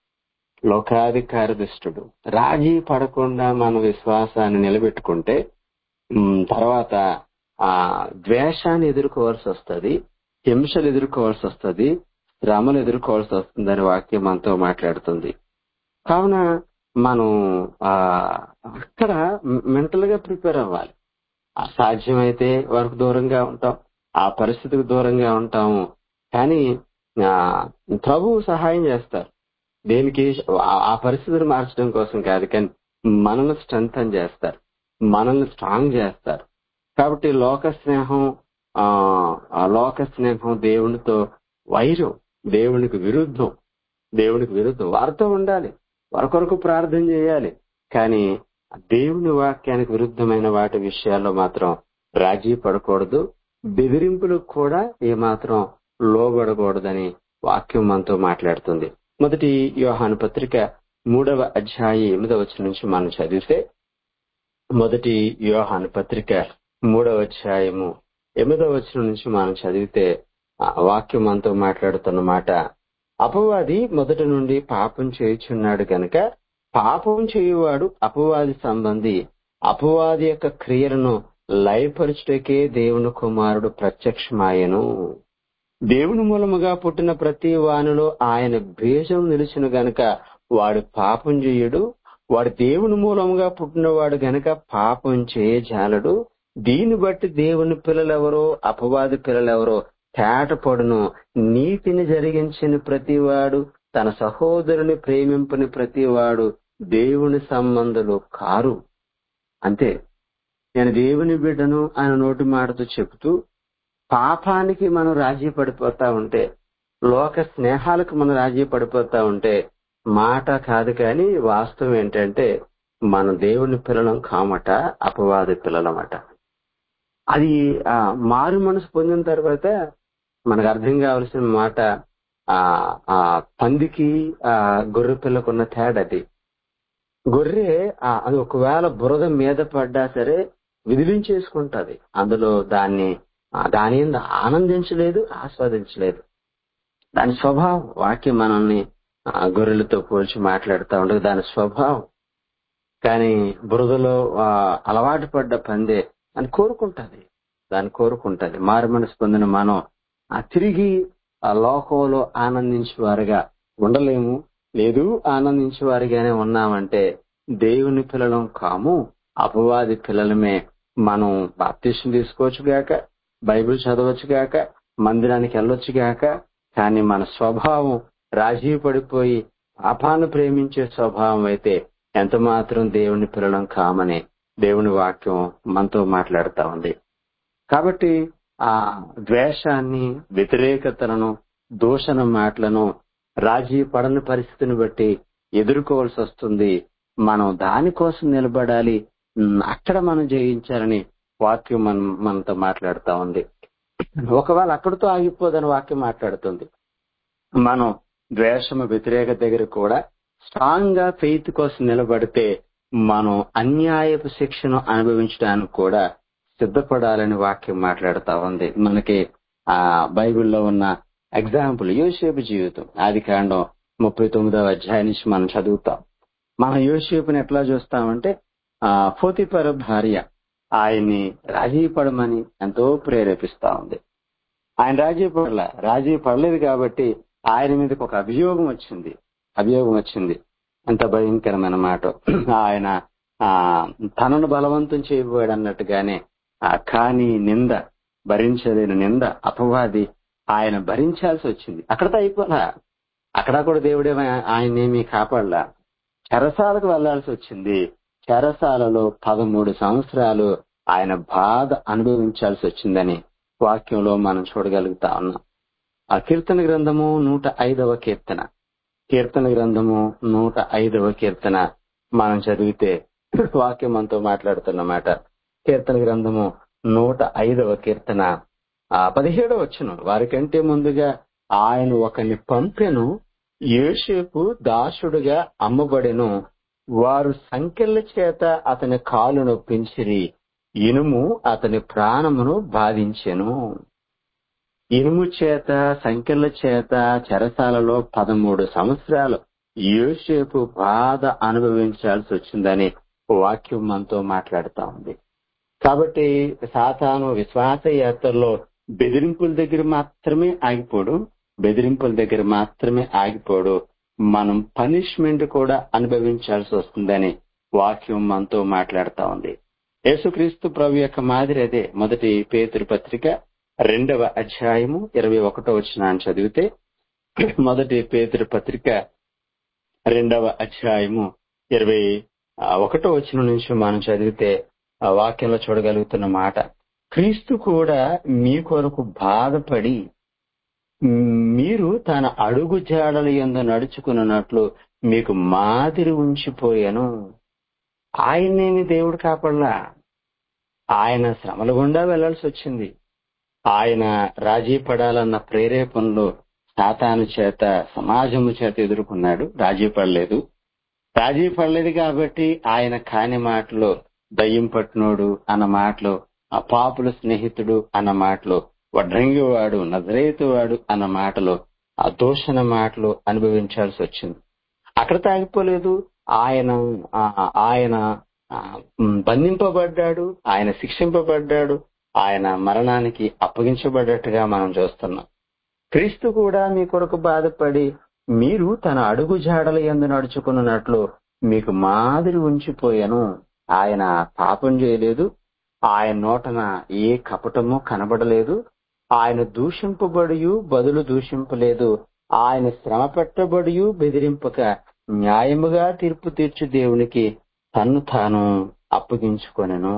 లోకాధికారి దుష్టుడు రాజీ పడకుండా మన విశ్వాసాన్ని నిలబెట్టుకుంటే ఉమ్, తర్వాత ఆ ద్వేషాన్ని ఎదుర్కోవాల్సి వస్తుంది హింసలు ఎదుర్కోవాల్సి వస్తుంది శ్రమలు ఎదుర్కోవాల్సి వస్తుందని వాక్యం మనతో మాట్లాడుతుంది కావున మనం ఆ అక్కడ మెంటల్ గా ప్రిపేర్ అవ్వాలి అసాధ్యమైతే వారికి దూరంగా ఉంటాం ఆ పరిస్థితికి దూరంగా ఉంటాము కానీ ఆ, ప్రభువు సహాయం చేస్తారు దేనికి ఆ- ఆ పరిస్థితిని మార్చడం కోసం కాదు కానీ మనల్ని స్ట్రెంగ్ చేస్తారు మనల్ని స్ట్రాంగ్ చేస్తారు కాబట్టి లోక స్నేహం ఆ ఆ లోక స్నేహం దేవునితో వైరం దేవునికి విరుద్ధం దేవునికి విరుద్ధం వారితో ఉండాలి వారి కొరకు ప్రార్థన చేయాలి కానీ దేవుని వాక్యానికి విరుద్ధమైన వాటి విషయాల్లో మాత్రం రాజీ పడకూడదు బెదిరింపులకు కూడా ఏమాత్రం లోబడకూడదని వాక్యం మనతో మాట్లాడుతుంది మొదటి యోహాను పత్రిక మూడవ అధ్యాయ ఎనిమిదవ వచనం నుంచి మనం చదివితే మొదటి యోహాను పత్రిక మూడవ అధ్యాయము ఎనిమిదవ వచనం నుంచి మనం చదివితే ఆ వాక్యం మనతో మాట్లాడుతున్న మాట అపవాది మొదటి నుండి పాపం చేయుచున్నాడు గనక పాపం చేయువాడు అపవాది సంబంధి అపవాది యొక్క క్రియలను లయపరచుటకే దేవుని కుమారుడు ప్రత్యక్షమాయను దేవుని మూలముగా పుట్టిన ప్రతి వానిలో ఆయన బీజం నిలిచిన గనక వాడు పాపం చేయుడు వాడు దేవుని మూలముగా పుట్టినవాడు గనక పాపం చేయజాలడు దీన్ని బట్టి దేవుని పిల్లలెవరో అపవాది పిల్లలెవరో తేటపడును నీతిని జరిగించిన ప్రతివాడు తన సహోదరుని ప్రేమింపని ప్రతివాడు దేవుని సంబంధులు కారు అంతే నేను దేవుని బిడ్డను ఆయన నోటి మాటతో చెబుతూ పాపానికి మనం రాజీ పడిపోతా ఉంటే లోక స్నేహాలకు మనం రాజీ పడిపోతా ఉంటే మాట కాదు కానీ వాస్తవం ఏంటంటే మన దేవుని పిల్లలం కామట అపవాది పిల్లలమట అది ఆ మారు మనసు పొందిన తర్వాత మనకు అర్థం కావాల్సిన మాట ఆ ఆ పందికి ఆ గొర్రె పిల్లకున్న తేడది గొర్రె ఆ, అది ఒకవేళ బురద మీద పడ్డా సరే విదిలించేసుకుంటది అందులో దాన్ని ఆ, దాని మీద ఆనందించలేదు ఆస్వాదించలేదు దాని స్వభావం వాక్యం మనల్ని ఆ, గొర్రెలతో పోల్చి మాట్లాడుతూ ఉండదు దాని స్వభావం కానీ బురదలో ఆ, అలవాటు పడ్డ పందే అని కోరుకుంటది దాన్ని కోరుకుంటది మారు మనసు పొందిన మనం ఆ తిరిగి ఆ లోకంలో ఆనందించేవారుగా ఉండలేము లేదు ఆనందించేవారిగానే ఉన్నామంటే దేవుని పిల్లలం కాము అపవాది పిల్లలమే మనం బాప్తిష్టం తీసుకోవచ్చు గాక బైబిల్ చదవచ్చు గాక మందిరానికి వెళ్ళొచ్చు గాక కానీ మన స్వభావం రాజీ పడిపోయి పాపాన్ని ప్రేమించే స్వభావం అయితే ఎంత మాత్రం దేవుని పిల్లలం కామని దేవుని వాక్యం మనతో మాట్లాడుతా ఉంది కాబట్టి ఆ ద్వేషాన్ని వ్యతిరేకతలను దూషణ మాటలను రాజీ పడని పరిస్థితిని బట్టి ఎదుర్కోవాల్సి వస్తుంది మనం దానికోసం నిలబడాలి ఉమ్, అక్కడ మనం జయించాలని వాక్యం మన మనతో మాట్లాడుతా ఉంది ఒకవేళ అక్కడితో ఆగిపోదని వాక్యం మాట్లాడుతుంది మనం ద్వేషము వ్యతిరేక దగ్గర కూడా స్ట్రాంగ్ గా ఫెయిత్ కోసం నిలబడితే మనం అన్యాయపు శిక్షను అనుభవించడానికి కూడా సిద్ధపడాలని వాక్యం మాట్లాడుతా ఉంది మనకి ఆ బైబిల్లో ఉన్న ఎగ్జాంపుల్ యోసేపు జీవితం ఆది కాండం ముప్పై తొమ్మిదవ అధ్యాయం నుంచి మనం చదువుతాం మనం యోసేపుని ఎట్లా చూస్తామంటే ఆ పోతిపర భార్య ఆయన్ని రాజీ పడమని ఎంతో ప్రేరేపిస్తా ఉంది ఆయన రాజీ పడల రాజీ పడలేదు కాబట్టి ఆయన మీదకి ఒక అభియోగం వచ్చింది అభియోగం వచ్చింది ఎంత భయంకరమైన మాట ఆయన ఆ తనను బలవంతం చేయబోయాడు అన్నట్టుగానే ఆ కాని నింద భరించలేని నింద అపవాది ఆయన భరించాల్సి వచ్చింది అక్కడతో అయిపోలా అక్కడ కూడా దేవుడే ఆయన్నేమీ కాపాడలా చెరసాలకు వెళ్లాల్సి వచ్చింది చెరసాలలో పదమూడు సంవత్సరాలు ఆయన బాధ అనుభవించాల్సి వచ్చిందని వాక్యంలో మనం చూడగలుగుతా ఉన్నాం ఆ కీర్తన గ్రంథము నూట ఐదవ కీర్తన కీర్తన గ్రంథము నూట ఐదవ కీర్తన మనం చదివితే వాక్యం మనతో మాట్లాడుతున్నమాట కీర్తన గ్రంథము నూట ఐదవ కీర్తన ఆ పదిహేడవ వచ్చును వారికంటే ముందుగా ఆయన ఒకని పంపెను యోసేపు దాసుడుగా అమ్మబడెను వారు సంఖ్యల చేత అతని కాలు నొప్పించిరి ఇనుము అతని ప్రాణమును బాధించెను ఇనుము చేత సంఖ్యల చేత చెరసాలలో పదమూడు సంవత్సరాలు యోసేపు బాధ అనుభవించాల్సి వచ్చిందని వాక్యం మనతో మాట్లాడుతా ఉంది కాబట్టి సాతాను విశ్వాస యాత్రలో బెదిరింపుల దగ్గర మాత్రమే ఆగిపోడు బెదిరింపుల దగ్గర మాత్రమే ఆగిపోడు మనం పనిష్మెంట్ కూడా అనుభవించాల్సి వస్తుందని వాక్యం మనతో మాట్లాడుతా ఉంది యేసుక్రీస్తు ప్రభు యొక్క మాదిరి అదే మొదటి పేతురు పత్రిక రెండవ అధ్యాయము ఇరవై ఒకటో వచ్చిన చదివితే మొదటి పేతురు పత్రిక రెండవ అధ్యాయము ఇరవై ఒకటో వచ్చిన నుంచి మనం చదివితే ఆ వాక్యంలో చూడగలుగుతున్న మాట క్రీస్తు కూడా మీ కొరకు బాధపడి మీరు తన అడుగు జాడల ఎందు నడుచుకున్నట్లు మీకు మాదిరి ఉంచిపోయాను ఆయన్నేమి దేవుడు కాపడలా ఆయన శ్రమల గుండా వెళ్లాల్సి వచ్చింది ఆయన రాజీ పడాలన్న ప్రేరేపణలు సాతాను చేత సమాజము చేత ఎదుర్కొన్నాడు రాజీ పడలేదు రాజీ పడలేదు కాబట్టి ఆయన కాని మాటలు దయ్యం పట్టినోడు అన్న మాటలు ఆ పాపుల స్నేహితుడు అన్న మాటలు వడ్రంగివాడు నజరేతువాడు అన్న మాటలు ఆ దూషణ మాటలు అనుభవించాల్సి వచ్చింది అక్కడ తాగిపోలేదు ఆయన ఆయన బంధింపబడ్డాడు ఆయన శిక్షింపబడ్డాడు ఆయన మరణానికి అప్పగించబడ్డట్టుగా మనం చూస్తున్నాం క్రీస్తు కూడా మీ కొరకు బాధపడి మీరు తన అడుగు జాడల ఎందు నడుచుకున్నట్లు మీకు మాదిరి ఉంచిపోయాను ఆయన పాపం చేయలేదు ఆయన నోటన ఏ కపటము కనబడలేదు ఆయన దూషింపబడి బదులు దూషింపలేదు ఆయన శ్రమ పెట్టబడి బెదిరింపక న్యాయముగా తీర్పు తీర్చు దేవునికి తన్ను తాను అప్పగించుకొనెను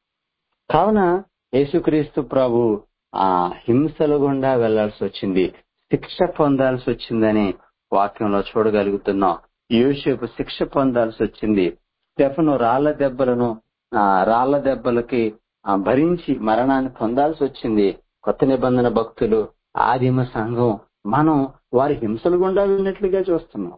కావున యేసుక్రీస్తు ప్రభు ఆ హింసల గుండా వెళ్లాల్సి వచ్చింది శిక్ష పొందాల్సి వచ్చిందని వాక్యంలో చూడగలుగుతున్నాం యోసేపు శిక్ష పొందాల్సి వచ్చింది స్టెఫను రాళ్ల దెబ్బలను ఆ రాళ్ల దెబ్బలకి భరించి మరణాన్ని పొందాల్సి వచ్చింది కొత్త నిబంధన భక్తులు ఆదిమ సంఘం మనం వారి హింసల గుండా వెళ్ళినట్లుగా చూస్తున్నాం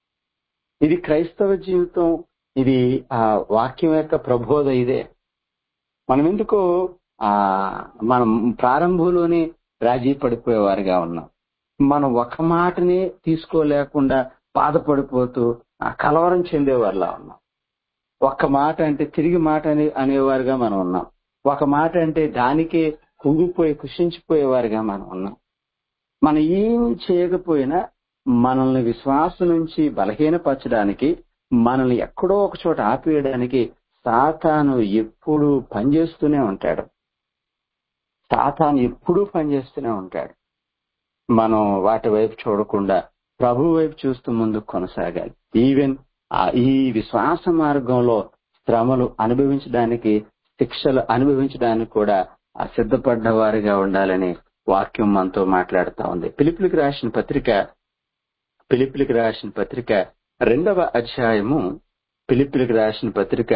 ఇది క్రైస్తవ జీవితం ఇది ఆ వాక్యం యొక్క ప్రబోధ ఇదే మనం ఎందుకో ఆ మనం ప్రారంభంలోనే రాజీ పడిపోయేవారుగా ఉన్నాం మనం ఒక మాటని తీసుకోలేకుండా బాధపడిపోతూ కలవరం చెందేవారిలా ఉన్నాం ఒక్క మాట అంటే తిరిగి మాట అని అనేవారుగా మనం ఉన్నాం ఒక మాట అంటే దానికే కుంగిపోయి కుషించిపోయేవారుగా మనం ఉన్నాం మనం ఏమి చేయకపోయినా మనల్ని విశ్వాసం నుంచి బలహీనపరచడానికి మనల్ని ఎక్కడో ఒక చోట ఆపేయడానికి సాతాను ఎప్పుడు పనిచేస్తూనే ఉంటాడు సాతాను ఎప్పుడూ పనిచేస్తూనే ఉంటాడు మనం వాటి వైపు చూడకుండా ప్రభు వైపు చూస్తూ ముందుకు కొనసాగాలి ఈవెన్ ఈ విశ్వాస మార్గంలో శ్రమలు అనుభవించడానికి శిక్షలు అనుభవించడానికి కూడా సిద్ధపడ్డ వారిగా ఉండాలని వాక్యం మనతో మాట్లాడుతా ఉంది పిలిపిలికి రాసిన పత్రిక పిలిపిలికి రాసిన పత్రిక రెండవ అధ్యాయము పిలిపిలికి రాసిన పత్రిక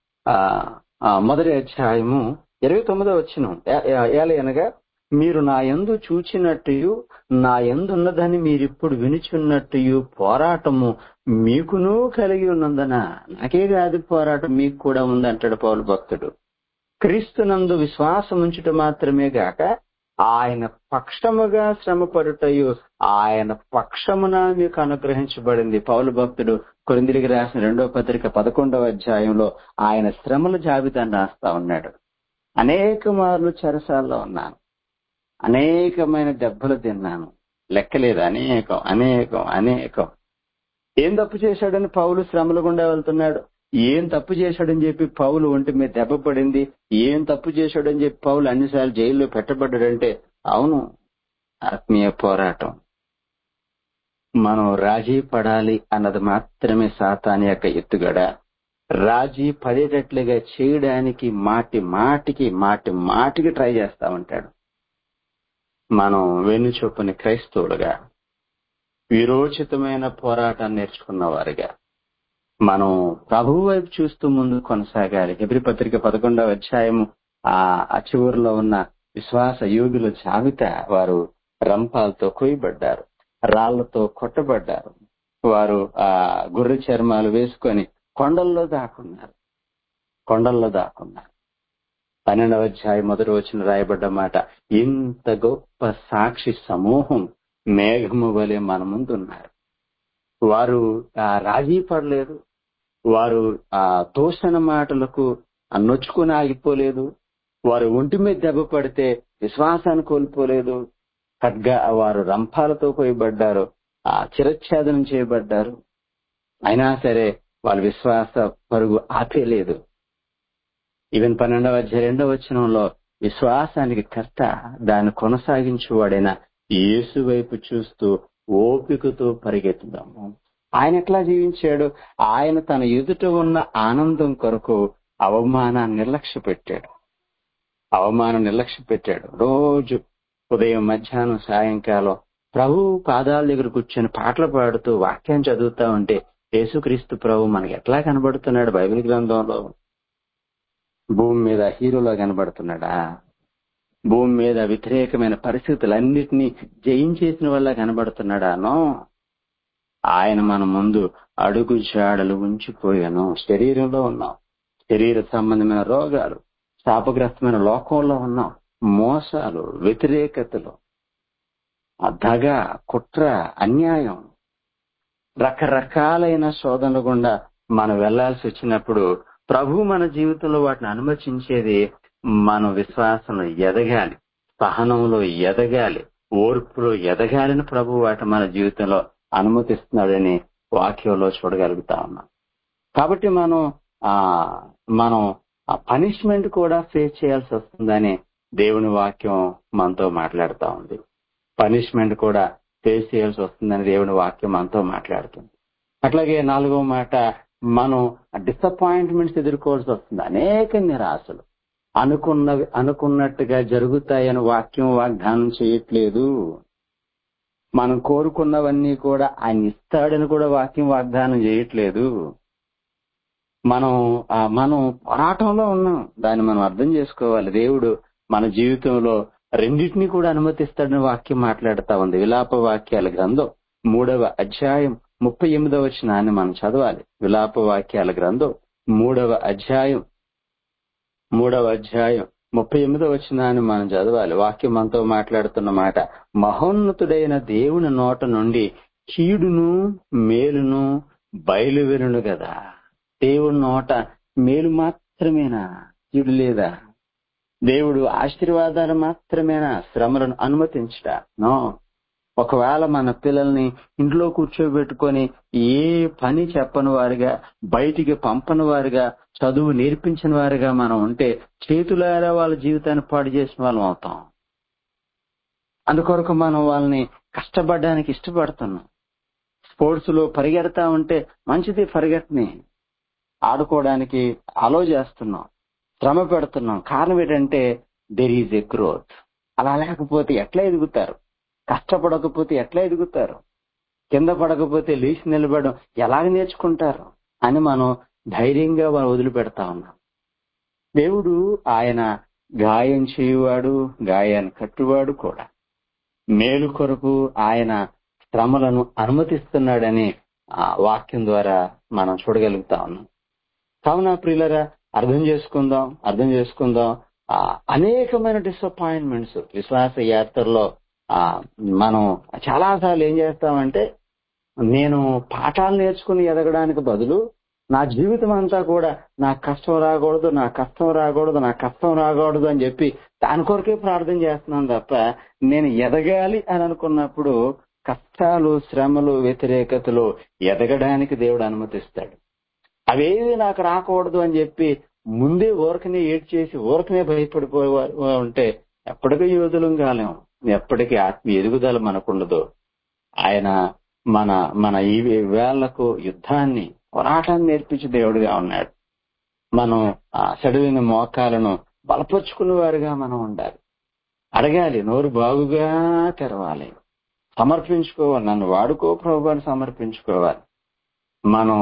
ఆ మొదటి అధ్యాయము ఇరవై తొమ్మిదో వచ్చిన ఏలయనగా మీరు నా ఎందు చూచినట్టు నా ఎందున్నదని మీరిప్పుడు వినుచున్నట్టు పోరాటము మీకును కలిగి ఉన్నందన నాకే కాదు పోరాటం మీకు కూడా ఉందంటాడు పౌలు భక్తుడు క్రీస్తునందు విశ్వాసం ఉంచుట మాత్రమే గాక ఆయన పక్షముగా శ్రమపడుటయు ఆయన పక్షమున మీకు అనుగ్రహించబడింది పౌలు భక్తుడు కొరిందిలికి రాసిన రెండవ పత్రిక పదకొండవ అధ్యాయంలో ఆయన శ్రమల జాబితాను రాస్తా ఉన్నాడు అనేక మార్లు చెరసాల్లో ఉన్నాను అనేకమైన దెబ్బలు తిన్నాను లెక్కలేదు అనేకం అనేకం అనేకం ఏం తప్పు చేశాడని పౌలు శ్రమల గుండా వెళ్తున్నాడు ఏం తప్పు చేశాడని చెప్పి పౌలు ఒంటి మీద దెబ్బ పడింది ఏం తప్పు చేశాడని చెప్పి పౌలు అన్నిసార్లు జైల్లో పెట్టబడ్డాడంటే అవును ఆత్మీయ పోరాటం మనం రాజీ పడాలి అన్నది మాత్రమే సాతాని యొక్క ఎత్తుగడ రాజీ పడేటట్లుగా చేయడానికి మాటి మాటికి మాటి మాటికి ట్రై చేస్తా ఉంటాడు మనం వెన్ను చొప్పుని క్రైస్తవులుగా విరోచితమైన పోరాటాన్ని నేర్చుకున్న వారిగా మనం ప్రభువు వైపు చూస్తూ ముందు కొనసాగాలి ఎబ్రి పత్రిక పదకొండవ అధ్యాయము ఆ ఆ చివరిలో ఉన్న విశ్వాస యోగుల జాబితా వారు రంపాలతో కొయ్యబడ్డారు రాళ్లతో కొట్టబడ్డారు వారు ఆ గొర్రె చర్మాలు వేసుకొని కొండల్లో దాక్కున్నారు కొండల్లో దాక్కున్నారు పన్నెండవ అధ్యాయం మొదటి వచ్చిన రాయబడ్డ మాట ఇంత గొప్ప సాక్షి సమూహం మేఘము వలె మన ముందు ఉన్నారు వారు ఆ రాజీ పడలేదు వారు ఆ తోషణ మాటలకు నొచ్చుకుని ఆగిపోలేదు వారు ఒంటి మీద దెబ్బ పడితే విశ్వాసాన్ని కోల్పోలేదు ఖడ్గా వారు రంపాలతో పోయబడ్డారు ఆ చిరచ్ఛేదనం చేయబడ్డారు అయినా సరే వాళ్ళ విశ్వాస పరుగు ఆపేలేదు ఈవెన్ పన్నెండవ అధ్యాయ రెండవ వచనంలో విశ్వాసానికి కర్త దాన్ని కొనసాగించేవాడైన యేసు వైపు చూస్తూ ఓపికతో పరిగెత్తుదాము ఆయన ఎట్లా జీవించాడు ఆయన తన ఎదుట ఉన్న ఆనందం కొరకు అవమానాన్ని నిర్లక్ష్య పెట్టాడు అవమానం నిర్లక్ష్య పెట్టాడు రోజు ఉదయం మధ్యాహ్నం సాయంకాలం ప్రభు పాదాల దగ్గర కూర్చొని పాటలు పాడుతూ వాక్యం చదువుతా ఉంటే యేసుక్రీస్తు ప్రభు మనకి ఎట్లా కనబడుతున్నాడు బైబిల్ గ్రంథంలో భూమి మీద హీరోలో కనబడుతున్నాడా భూమి మీద వ్యతిరేకమైన పరిస్థితులన్నిటినీ జయించేసిన వల్ల కనబడుతున్నాడానో ఆయన మన ముందు అడుగు జాడలు ఉంచిపోయాను శరీరంలో ఉన్నాం శరీర సంబంధమైన రోగాలు శాపగ్రస్తమైన లోకంలో ఉన్నాం మోసాలు వ్యతిరేకతలు దగ కుట్ర అన్యాయం రకరకాలైన శోధనలు గుండా మనం వెళ్లాల్సి వచ్చినప్పుడు ప్రభు మన జీవితంలో వాటిని అనుమతించేది మన విశ్వాసంలో ఎదగాలి సహనంలో ఎదగాలి ఓర్పులో ఎదగాలని ప్రభు వాటి మన జీవితంలో అనుమతిస్తున్నాడని వాక్యంలో చూడగలుగుతా ఉన్నాం కాబట్టి మనం ఆ మనం ఆ పనిష్మెంట్ కూడా ఫేస్ చేయాల్సి వస్తుందని దేవుని వాక్యం మనతో మాట్లాడుతా ఉంది పనిష్మెంట్ కూడా ఫేస్ చేయాల్సి వస్తుందని దేవుని వాక్యం మనతో మాట్లాడుతుంది అట్లాగే నాలుగో మాట మనం డిసప్పాయింట్మెంట్స్ ఎదుర్కోవాల్సి వస్తుంది అనేక నిరాశలు అనుకున్నవి అనుకున్నట్టుగా జరుగుతాయని వాక్యం వాగ్దానం చేయట్లేదు మనం కోరుకున్నవన్నీ కూడా ఆయన ఇస్తాడని కూడా వాక్యం వాగ్దానం చేయట్లేదు మనం ఆ, మనం పోరాటంలో ఉన్నాం దాన్ని మనం అర్థం చేసుకోవాలి దేవుడు మన జీవితంలో రెండింటినీ కూడా అనుమతిస్తాడని వాక్యం మాట్లాడుతా ఉంది విలాప వాక్యాల గ్రంథం మూడవ అధ్యాయం ముప్పై ఎనిమిదవ వచనాన్ని మనం చదవాలి విలాప వాక్యాల గ్రంథం మూడవ అధ్యాయం మూడవ అధ్యాయం ముప్పై ఎనిమిదవ వచనాన్ని మనం చదవాలి వాక్యం మనతో మాట్లాడుతున్న మాట మహోన్నతుడైన దేవుని నోట నుండి కీడును మేలును బయలువెరును కదా దేవుని నోట మేలు మాత్రమేనా కీడు లేదా దేవుడు ఆశీర్వాదాలు మాత్రమేనా శ్రమలను అనుమతించడా నో ఒకవేళ మన పిల్లల్ని ఇంట్లో కూర్చోబెట్టుకొని ఏ పని చెప్పని వారిగా బయటికి పంపని వారిగా చదువు నేర్పించిన వారిగా మనం ఉంటే చేతులారా వాళ్ళ జీవితాన్ని పాడు చేసిన వాళ్ళం అవుతాం అందుకొరకు మనం వాళ్ళని కష్టపడడానికి ఇష్టపడుతున్నాం స్పోర్ట్స్ లో పరిగెడతా ఉంటే మంచిది పరిగెట్టని ఆడుకోవడానికి అలో చేస్తున్నాం శ్రమ పెడుతున్నాం కారణం ఏంటంటే దెర్ ఈజ్ ఎ గ్రోత్ అలా లేకపోతే ఎట్లా ఎదుగుతారు కష్టపడకపోతే ఎట్లా ఎదుగుతారు కింద పడకపోతే లేచి నిలబడడం ఎలాగ నేర్చుకుంటారు అని మనం ధైర్యంగా మనం వదిలిపెడతా ఉన్నాం దేవుడు ఆయన గాయం చేయువాడు గాయాన్ని కట్టువాడు కూడా మేలు కొరకు ఆయన శ్రమలను అనుమతిస్తున్నాడని ఆ వాక్యం ద్వారా మనం చూడగలుగుతా ఉన్నాం కావున ప్రియులరా అర్థం చేసుకుందాం అర్థం చేసుకుందాం ఆ అనేకమైన డిసప్పాయింట్మెంట్స్ విశ్వాస యాత్రలో ఆ మనం చాలా సార్లు ఏం చేస్తామంటే నేను పాఠాలు నేర్చుకుని ఎదగడానికి బదులు నా జీవితం అంతా కూడా నా కష్టం రాకూడదు నా కష్టం రాకూడదు నా కష్టం రాకూడదు అని చెప్పి దాని కొరకే ప్రార్థన చేస్తున్నాను తప్ప నేను ఎదగాలి అని అనుకున్నప్పుడు కష్టాలు శ్రమలు వ్యతిరేకతలు ఎదగడానికి దేవుడు అనుమతిస్తాడు అవేవి నాకు రాకూడదు అని చెప్పి ముందే ఊరకనే ఏడ్ చేసి ఊరకనే భయపడిపోయే ఉంటే ఎప్పటికీ యోధులం కాలేం ఎప్పటికీ ఆత్మీయ ఎదుగుదల మనకుండదు ఆయన మన మన ఈ వేళ్లకు యుద్ధాన్ని పోరాటాన్ని నేర్పించే దేవుడిగా ఉన్నాడు మనం ఆ సడిలిన మోకాలను బలపరుచుకున్న వారుగా మనం ఉండాలి అడగాలి నోరు బాగుగా తెరవాలి సమర్పించుకోవాలి నన్ను వాడుకో ప్రభు అని సమర్పించుకోవాలి మనం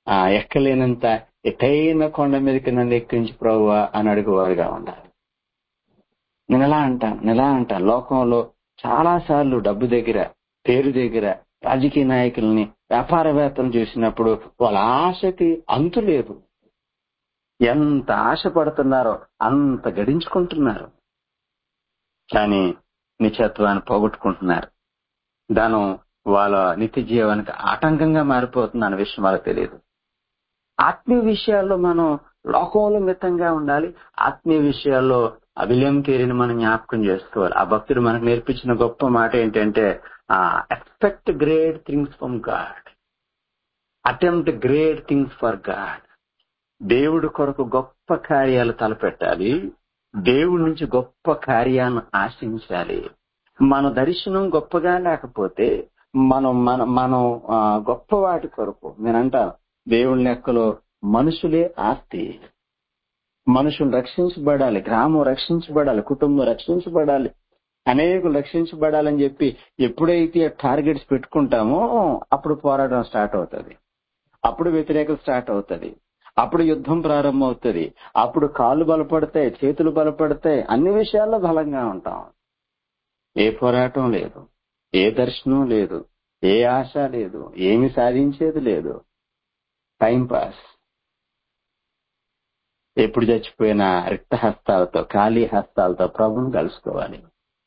ఆ ఎక్కలేనంత ఎటైన కొండ మీదకి నన్ను ఎక్కించి ప్రభువా అని అడుగువారుగా ఉండాలి నేను ఎలా అంటాను నేను ఎలా అంటాను లోకంలో చాలా సార్లు డబ్బు దగ్గర పేరు దగ్గర రాజకీయ నాయకుల్ని వ్యాపారవేత్తలు చూసినప్పుడు వాళ్ళ ఆశకి అంతు లేదు ఎంత ఆశ పడుతున్నారో అంత గడించుకుంటున్నారు కానీ నిత్యత్వాన్ని పోగొట్టుకుంటున్నారు ధనం వాళ్ళ నిత్య జీవానికి ఆటంకంగా మారిపోతుంది అన్న విషయం వాళ్ళకి తెలియదు ఆత్మీయ విషయాల్లో మనం లోకంలో మితంగా ఉండాలి ఆత్మీయ విషయాల్లో అభిలయం కేరిని మనం జ్ఞాపకం చేసుకోవాలి ఆ భక్తుడు మనకు నేర్పించిన గొప్ప మాట ఏంటంటే expect great things from God attempt great things for God దేవుడి కొరకు గొప్ప కార్యాలు తలపెట్టాలి దేవుడి నుంచి గొప్ప కార్యాలను ఆశించాలి మన దర్శనం గొప్పగా లేకపోతే మనం మన మనం ఆ, గొప్ప వాటి కొరకు నేనంటాను దేవుని లెక్కలో మనుషులే ఆస్తి మనుషులు రక్షించబడాలి గ్రామం రక్షించబడాలి కుటుంబం రక్షించబడాలి అనేకులు రక్షించబడాలని చెప్పి ఎప్పుడైతే టార్గెట్స్ పెట్టుకుంటామో అప్పుడు పోరాటం స్టార్ట్ అవుతుంది అప్పుడు వ్యతిరేకత స్టార్ట్ అవుతుంది అప్పుడు యుద్ధం ప్రారంభం అవుతుంది అప్పుడు కాళ్ళు బలపడతాయి చేతులు బలపడతాయి అన్ని విషయాల్లో బలంగా ఉంటాం ఏ పోరాటం లేదు ఏ దర్శనం లేదు ఏ ఆశ లేదు ఏమి సాధించేది లేదు టైం పాస్ ఎప్పుడు చచ్చిపోయిన రిక్త హస్తాలతో ఖాళీ హస్తాలతో ప్రభుని కలుసుకోవాలి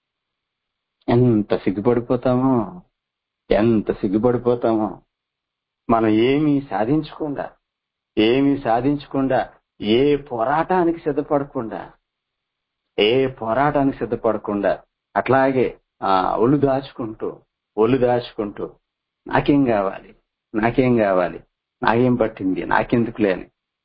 ఎంత సిగ్గుపడిపోతామో ఎంత సిగ్గుపడిపోతామో మనం ఏమీ సాధించకుండా ఏమీ సాధించకుండా ఏ పోరాటానికి సిద్ధపడకుండా ఏ పోరాటానికి సిద్ధపడకుండా అట్లాగే ఆ ఒళ్ళు దాచుకుంటూ ఒళ్ళు దాచుకుంటూ నాకేం కావాలి నాకేం కావాలి నాకేం పట్టింది నాకెందుకు లేని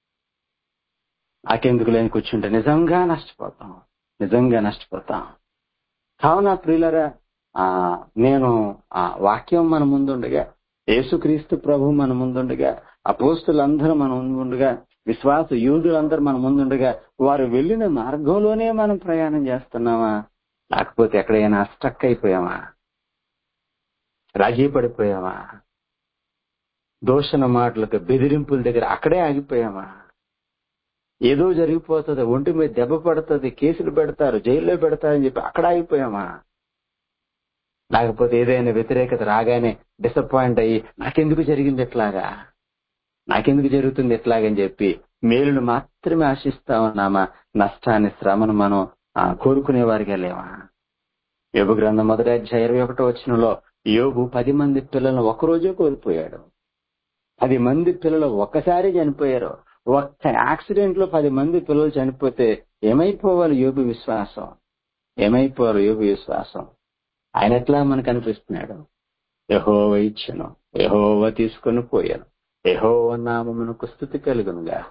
నాకెందుకు లేని కూర్చుంటే నిజంగా నష్టపోతాం నిజంగా నష్టపోతాం కావున ప్రియులరా ఆ నేను ఆ వాక్యం మన ముందుండగా యేసుక్రీస్తు ప్రభు మన ముందుండగా అపోస్తులందరూ మన ముందుండగా విశ్వాస యూదులందరూ మన ముందుండగా వారు వెళ్ళిన మార్గంలోనే మనం ప్రయాణం చేస్తున్నామా లేకపోతే ఎక్కడైనా స్టక్ అయిపోయామా రాజీ పడిపోయామా దోషణ మాటలకు బెదిరింపుల దగ్గర అక్కడే ఆగిపోయామా ఏదో జరిగిపోతుంది ఒంటి మీద దెబ్బ పడుతుంది కేసులు పెడతారు జైల్లో పెడతారని చెప్పి అక్కడ ఆగిపోయామా లేకపోతే ఏదైనా వ్యతిరేకత రాగానే డిసప్పాయింట్ అయ్యి నాకెందుకు జరిగింది ఎట్లాగా నాకెందుకు జరుగుతుంది ఎట్లాగని చెప్పి మేలును మాత్రమే ఆశిస్తా ఉన్నామా నష్టాన్ని శ్రమను మనం ఆ, కోరుకునే వారిగా లేవా యోగు గ్రంథం మొదటి అధ్యాయ ఇరవై ఒకటో వచ్చినలో యోగు పది మంది పిల్లలను ఒకరోజే కోల్పోయాడు పది మంది పిల్లలు ఒక్కసారి చనిపోయారు ఒక్క యాక్సిడెంట్ లో పది మంది పిల్లలు చనిపోతే ఏమైపోవాలి యోగు విశ్వాసం ఏమైపోవాలి యోగు విశ్వాసం ఆయన ఎట్లా మనకు అనిపిస్తున్నాడు యహోవ ఇచ్చను యహోవ తీసుకొని పోయాను యహోవ నామమునకు స్థుతి కలుగును గాక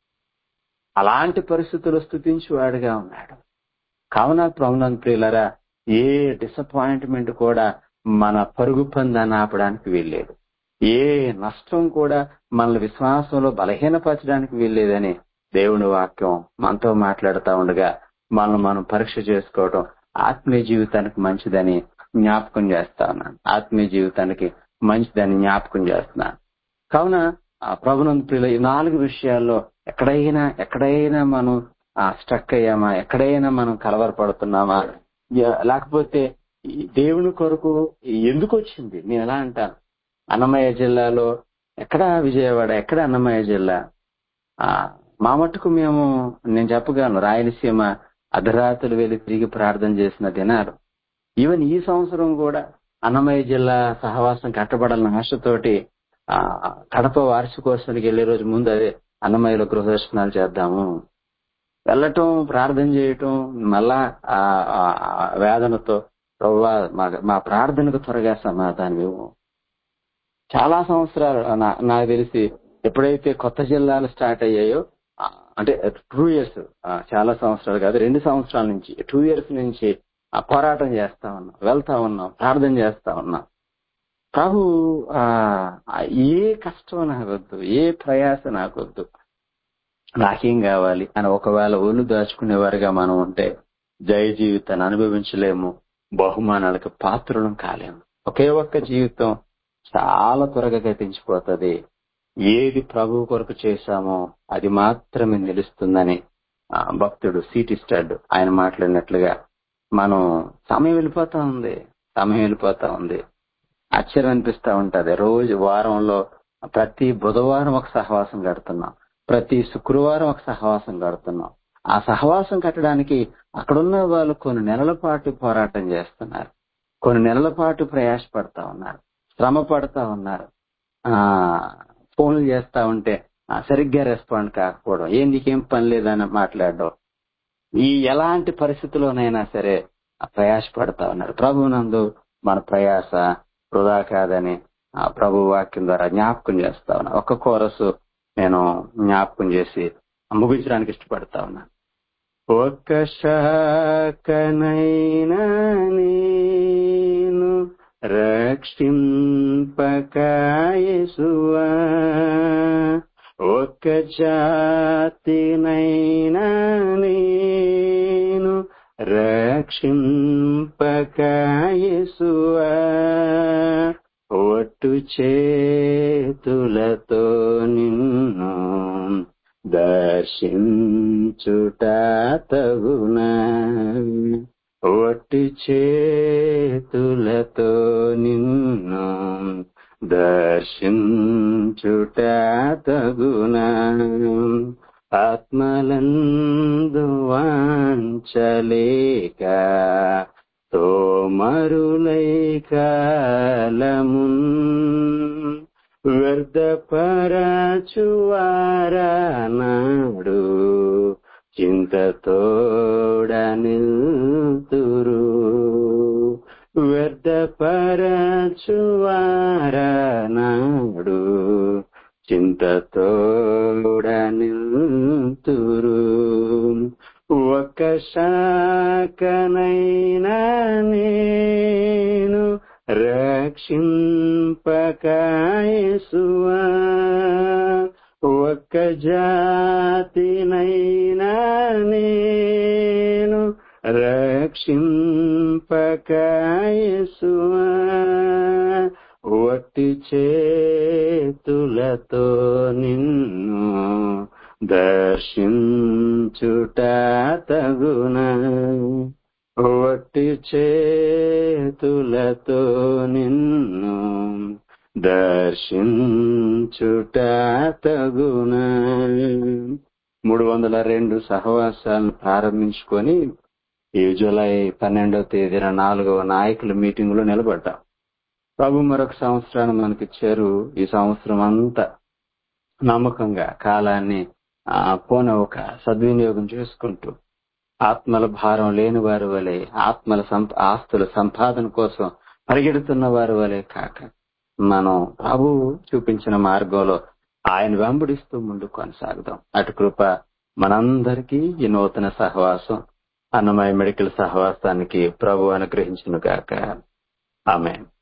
అలాంటి పరిస్థితులు స్థుతించేవాడుగా ఉన్నాడు కావున ప్రభునంద ప్రియులరా ఏ డిసప్పాయింట్మెంట్ కూడా మన పరుగు పందాన్ని ఆపడానికి వీల్లేదు ఏ నష్టం కూడా మన విశ్వాసంలో బలహీనపరచడానికి వీల్లేదని దేవుని వాక్యం మనతో మాట్లాడుతూ ఉండగా మనం మనం పరీక్ష చేసుకోవడం ఆత్మీయ జీవితానికి మంచిదని జ్ఞాపకం చేస్తా ఉన్నాను ఆత్మీయ జీవితానికి మంచిదని జ్ఞాపకం చేస్తున్నాను కావున ఆ ప్రభునంద ప్రియుల ఈ నాలుగు విషయాల్లో ఎక్కడైనా ఎక్కడైనా మనం స్ట్రక్ అయ్యామా ఎక్కడైనా మనం కలవరపడుతున్నామా యా- లేకపోతే ఈ దేవుని కొరకు ఎందుకు వచ్చింది నేను ఎలా అంటాను అన్నమయ్య జిల్లాలో ఎక్కడ విజయవాడ ఎక్కడ అన్నమయ్య జిల్లా ఆ మా మట్టుకు మేము నేను చెప్పగలను రాయలసీమ అర్ధరాత్రులు వెళ్ళి తిరిగి ప్రార్థన చేసిన దినాలు ఈవెన్ ఈ సంవత్సరం కూడా అన్నమయ్య జిల్లా సహవాసం కట్టబడాలన్న ఆశతోటి ఆ కడప వార్షికోత్సవానికి వెళ్లే రోజు ముందు అదే అన్నమయ్యలో గృహదర్శనాలు చేద్దాము వెళ్ళటం ప్రార్థన చేయటం మళ్ళా ఆ ఆ, ఆ వేదనతో ప్రవ్వా మా మా ప్రార్థనకు త్వరగా సమాధానం ఇవ్వు చాలా సంవత్సరాలు నా- నాకు తెలిసి ఎప్పుడైతే కొత్త జిల్లాలు స్టార్ట్ అయ్యాయో ఆ, అంటే టూ ఇయర్స్ చాలా సంవత్సరాలు కాదు రెండు సంవత్సరాల నుంచి టూ ఇయర్స్ నుంచి ఆ పోరాటం చేస్తా ఉన్నాం వెళ్తా ఉన్నాం ప్రార్థన చేస్తా ఉన్నాం ప్రభు ఆ ఆ, ఏ కష్టం నాకొద్దు ఏ ప్రయాస నాకొద్దు నాకేం కావాలి అని ఒకవేళ ఒళ్ళు దాచుకునేవారుగా మనం ఉంటే జయ జీవితాన్ని అనుభవించలేము బహుమానాలకు పాత్రలం కాలేము ఒకే ఒక్క జీవితం చాలా త్వరగా గతించిపోతుంది ఏది ప్రభు కొరకు చేశామో అది మాత్రమే నిలుస్తుందని ఆ, భక్తుడు సిటీ స్టడ్ ఆయన మాట్లాడినట్లుగా మనం సమయం వెళ్ళిపోతా ఉంది సమయం వెళ్ళిపోతా ఉంది ఆశ్చర్యం అనిపిస్తా ఉంటది రోజు వారంలో ప్రతి బుధవారం ఒక సహవాసం కడుతున్నాం ప్రతి శుక్రవారం ఒక సహవాసం కడుతున్నాం ఆ సహవాసం కట్టడానికి అక్కడున్న వాళ్ళు కొన్ని నెలల పాటు పోరాటం చేస్తున్నారు కొన్ని నెలల పాటు ప్రయాసపడతా ఉన్నారు శ్రమ పడతా ఉన్నారు ఆ ఫోన్లు చేస్తా ఉంటే ఆ, సరిగ్గా రెస్పాండ్ కాకపోవడం ఏ నీకేం పని లేదని మాట్లాడడం ఈ ఎలాంటి పరిస్థితిలోనైనా సరే ఆ ప్రయాసపడతా ఉన్నారు ప్రభునందు మన ప్రయాస వృధా కాదని ఆ ప్రభు వాక్యం ద్వారా జ్ఞాపకం చేస్తా ఉన్నా ఒక్క కోరసు నేను జ్ఞాపకం చేసి ముగించడానికి ఇష్టపడతా ఉన్నాను ఒక్క శాఖనైనా నేను రక్షింపకాయసువా ఒక్క జాతినైనా నేను రక్షింపకాయసువా ఒట్టు చేతులతో నిన్ను దర్శించుట తగునా ఒట్టి చేతులతో నిన్ను దర్శించుట తగునా ఆత్మలందు వాంచలేక తోమరులై కాలమున్ వ్యర్థపరచువారానాడు చింతతోడ నిల్తురు వ్యర్థపరచువారానాడు చింతతోడ నిల్తురు ఒక శాఖనైనా నేను రక్షింపకాయసువా ఒక్క జాతినైనా నేను రక్షింపకాయసువా ఒట్టి చేతులతో నిన్ను దర్శించుట తగునా ఒట్టి చేతులతో నిన్ను దర్శించుట తగునా మూడు వందల రెండు సహవాసాలను ప్రారంభించుకొని ఈ జూలై పన్నెండవ తేదీన నాలుగవ నాయకుల మీటింగ్ లో నిలబడ్డాం ప్రభు మరొక సంవత్సరాన్ని మనకి ఇచ్చారు ఈ సంవత్సరం అంతా నమ్మకంగా కాలాన్ని ఆ, పోనవక సద్వినియోగం చేసుకుంటూ ఆత్మల భారం లేని వారి వలె ఆత్మల సంప ఆస్తుల సంపాదన కోసం పరిగెడుతున్న వారి వలె కాక మనం ప్రభు చూపించిన మార్గంలో ఆయన వెంబడిస్తూ ముందు కొనసాగుదాం అటు కృప మనందరికీ ఈ నూతన సహవాసం అన్నమయ మెడికల్ సహవాసానికి ప్రభు అనుగ్రహించును గాక ఆమె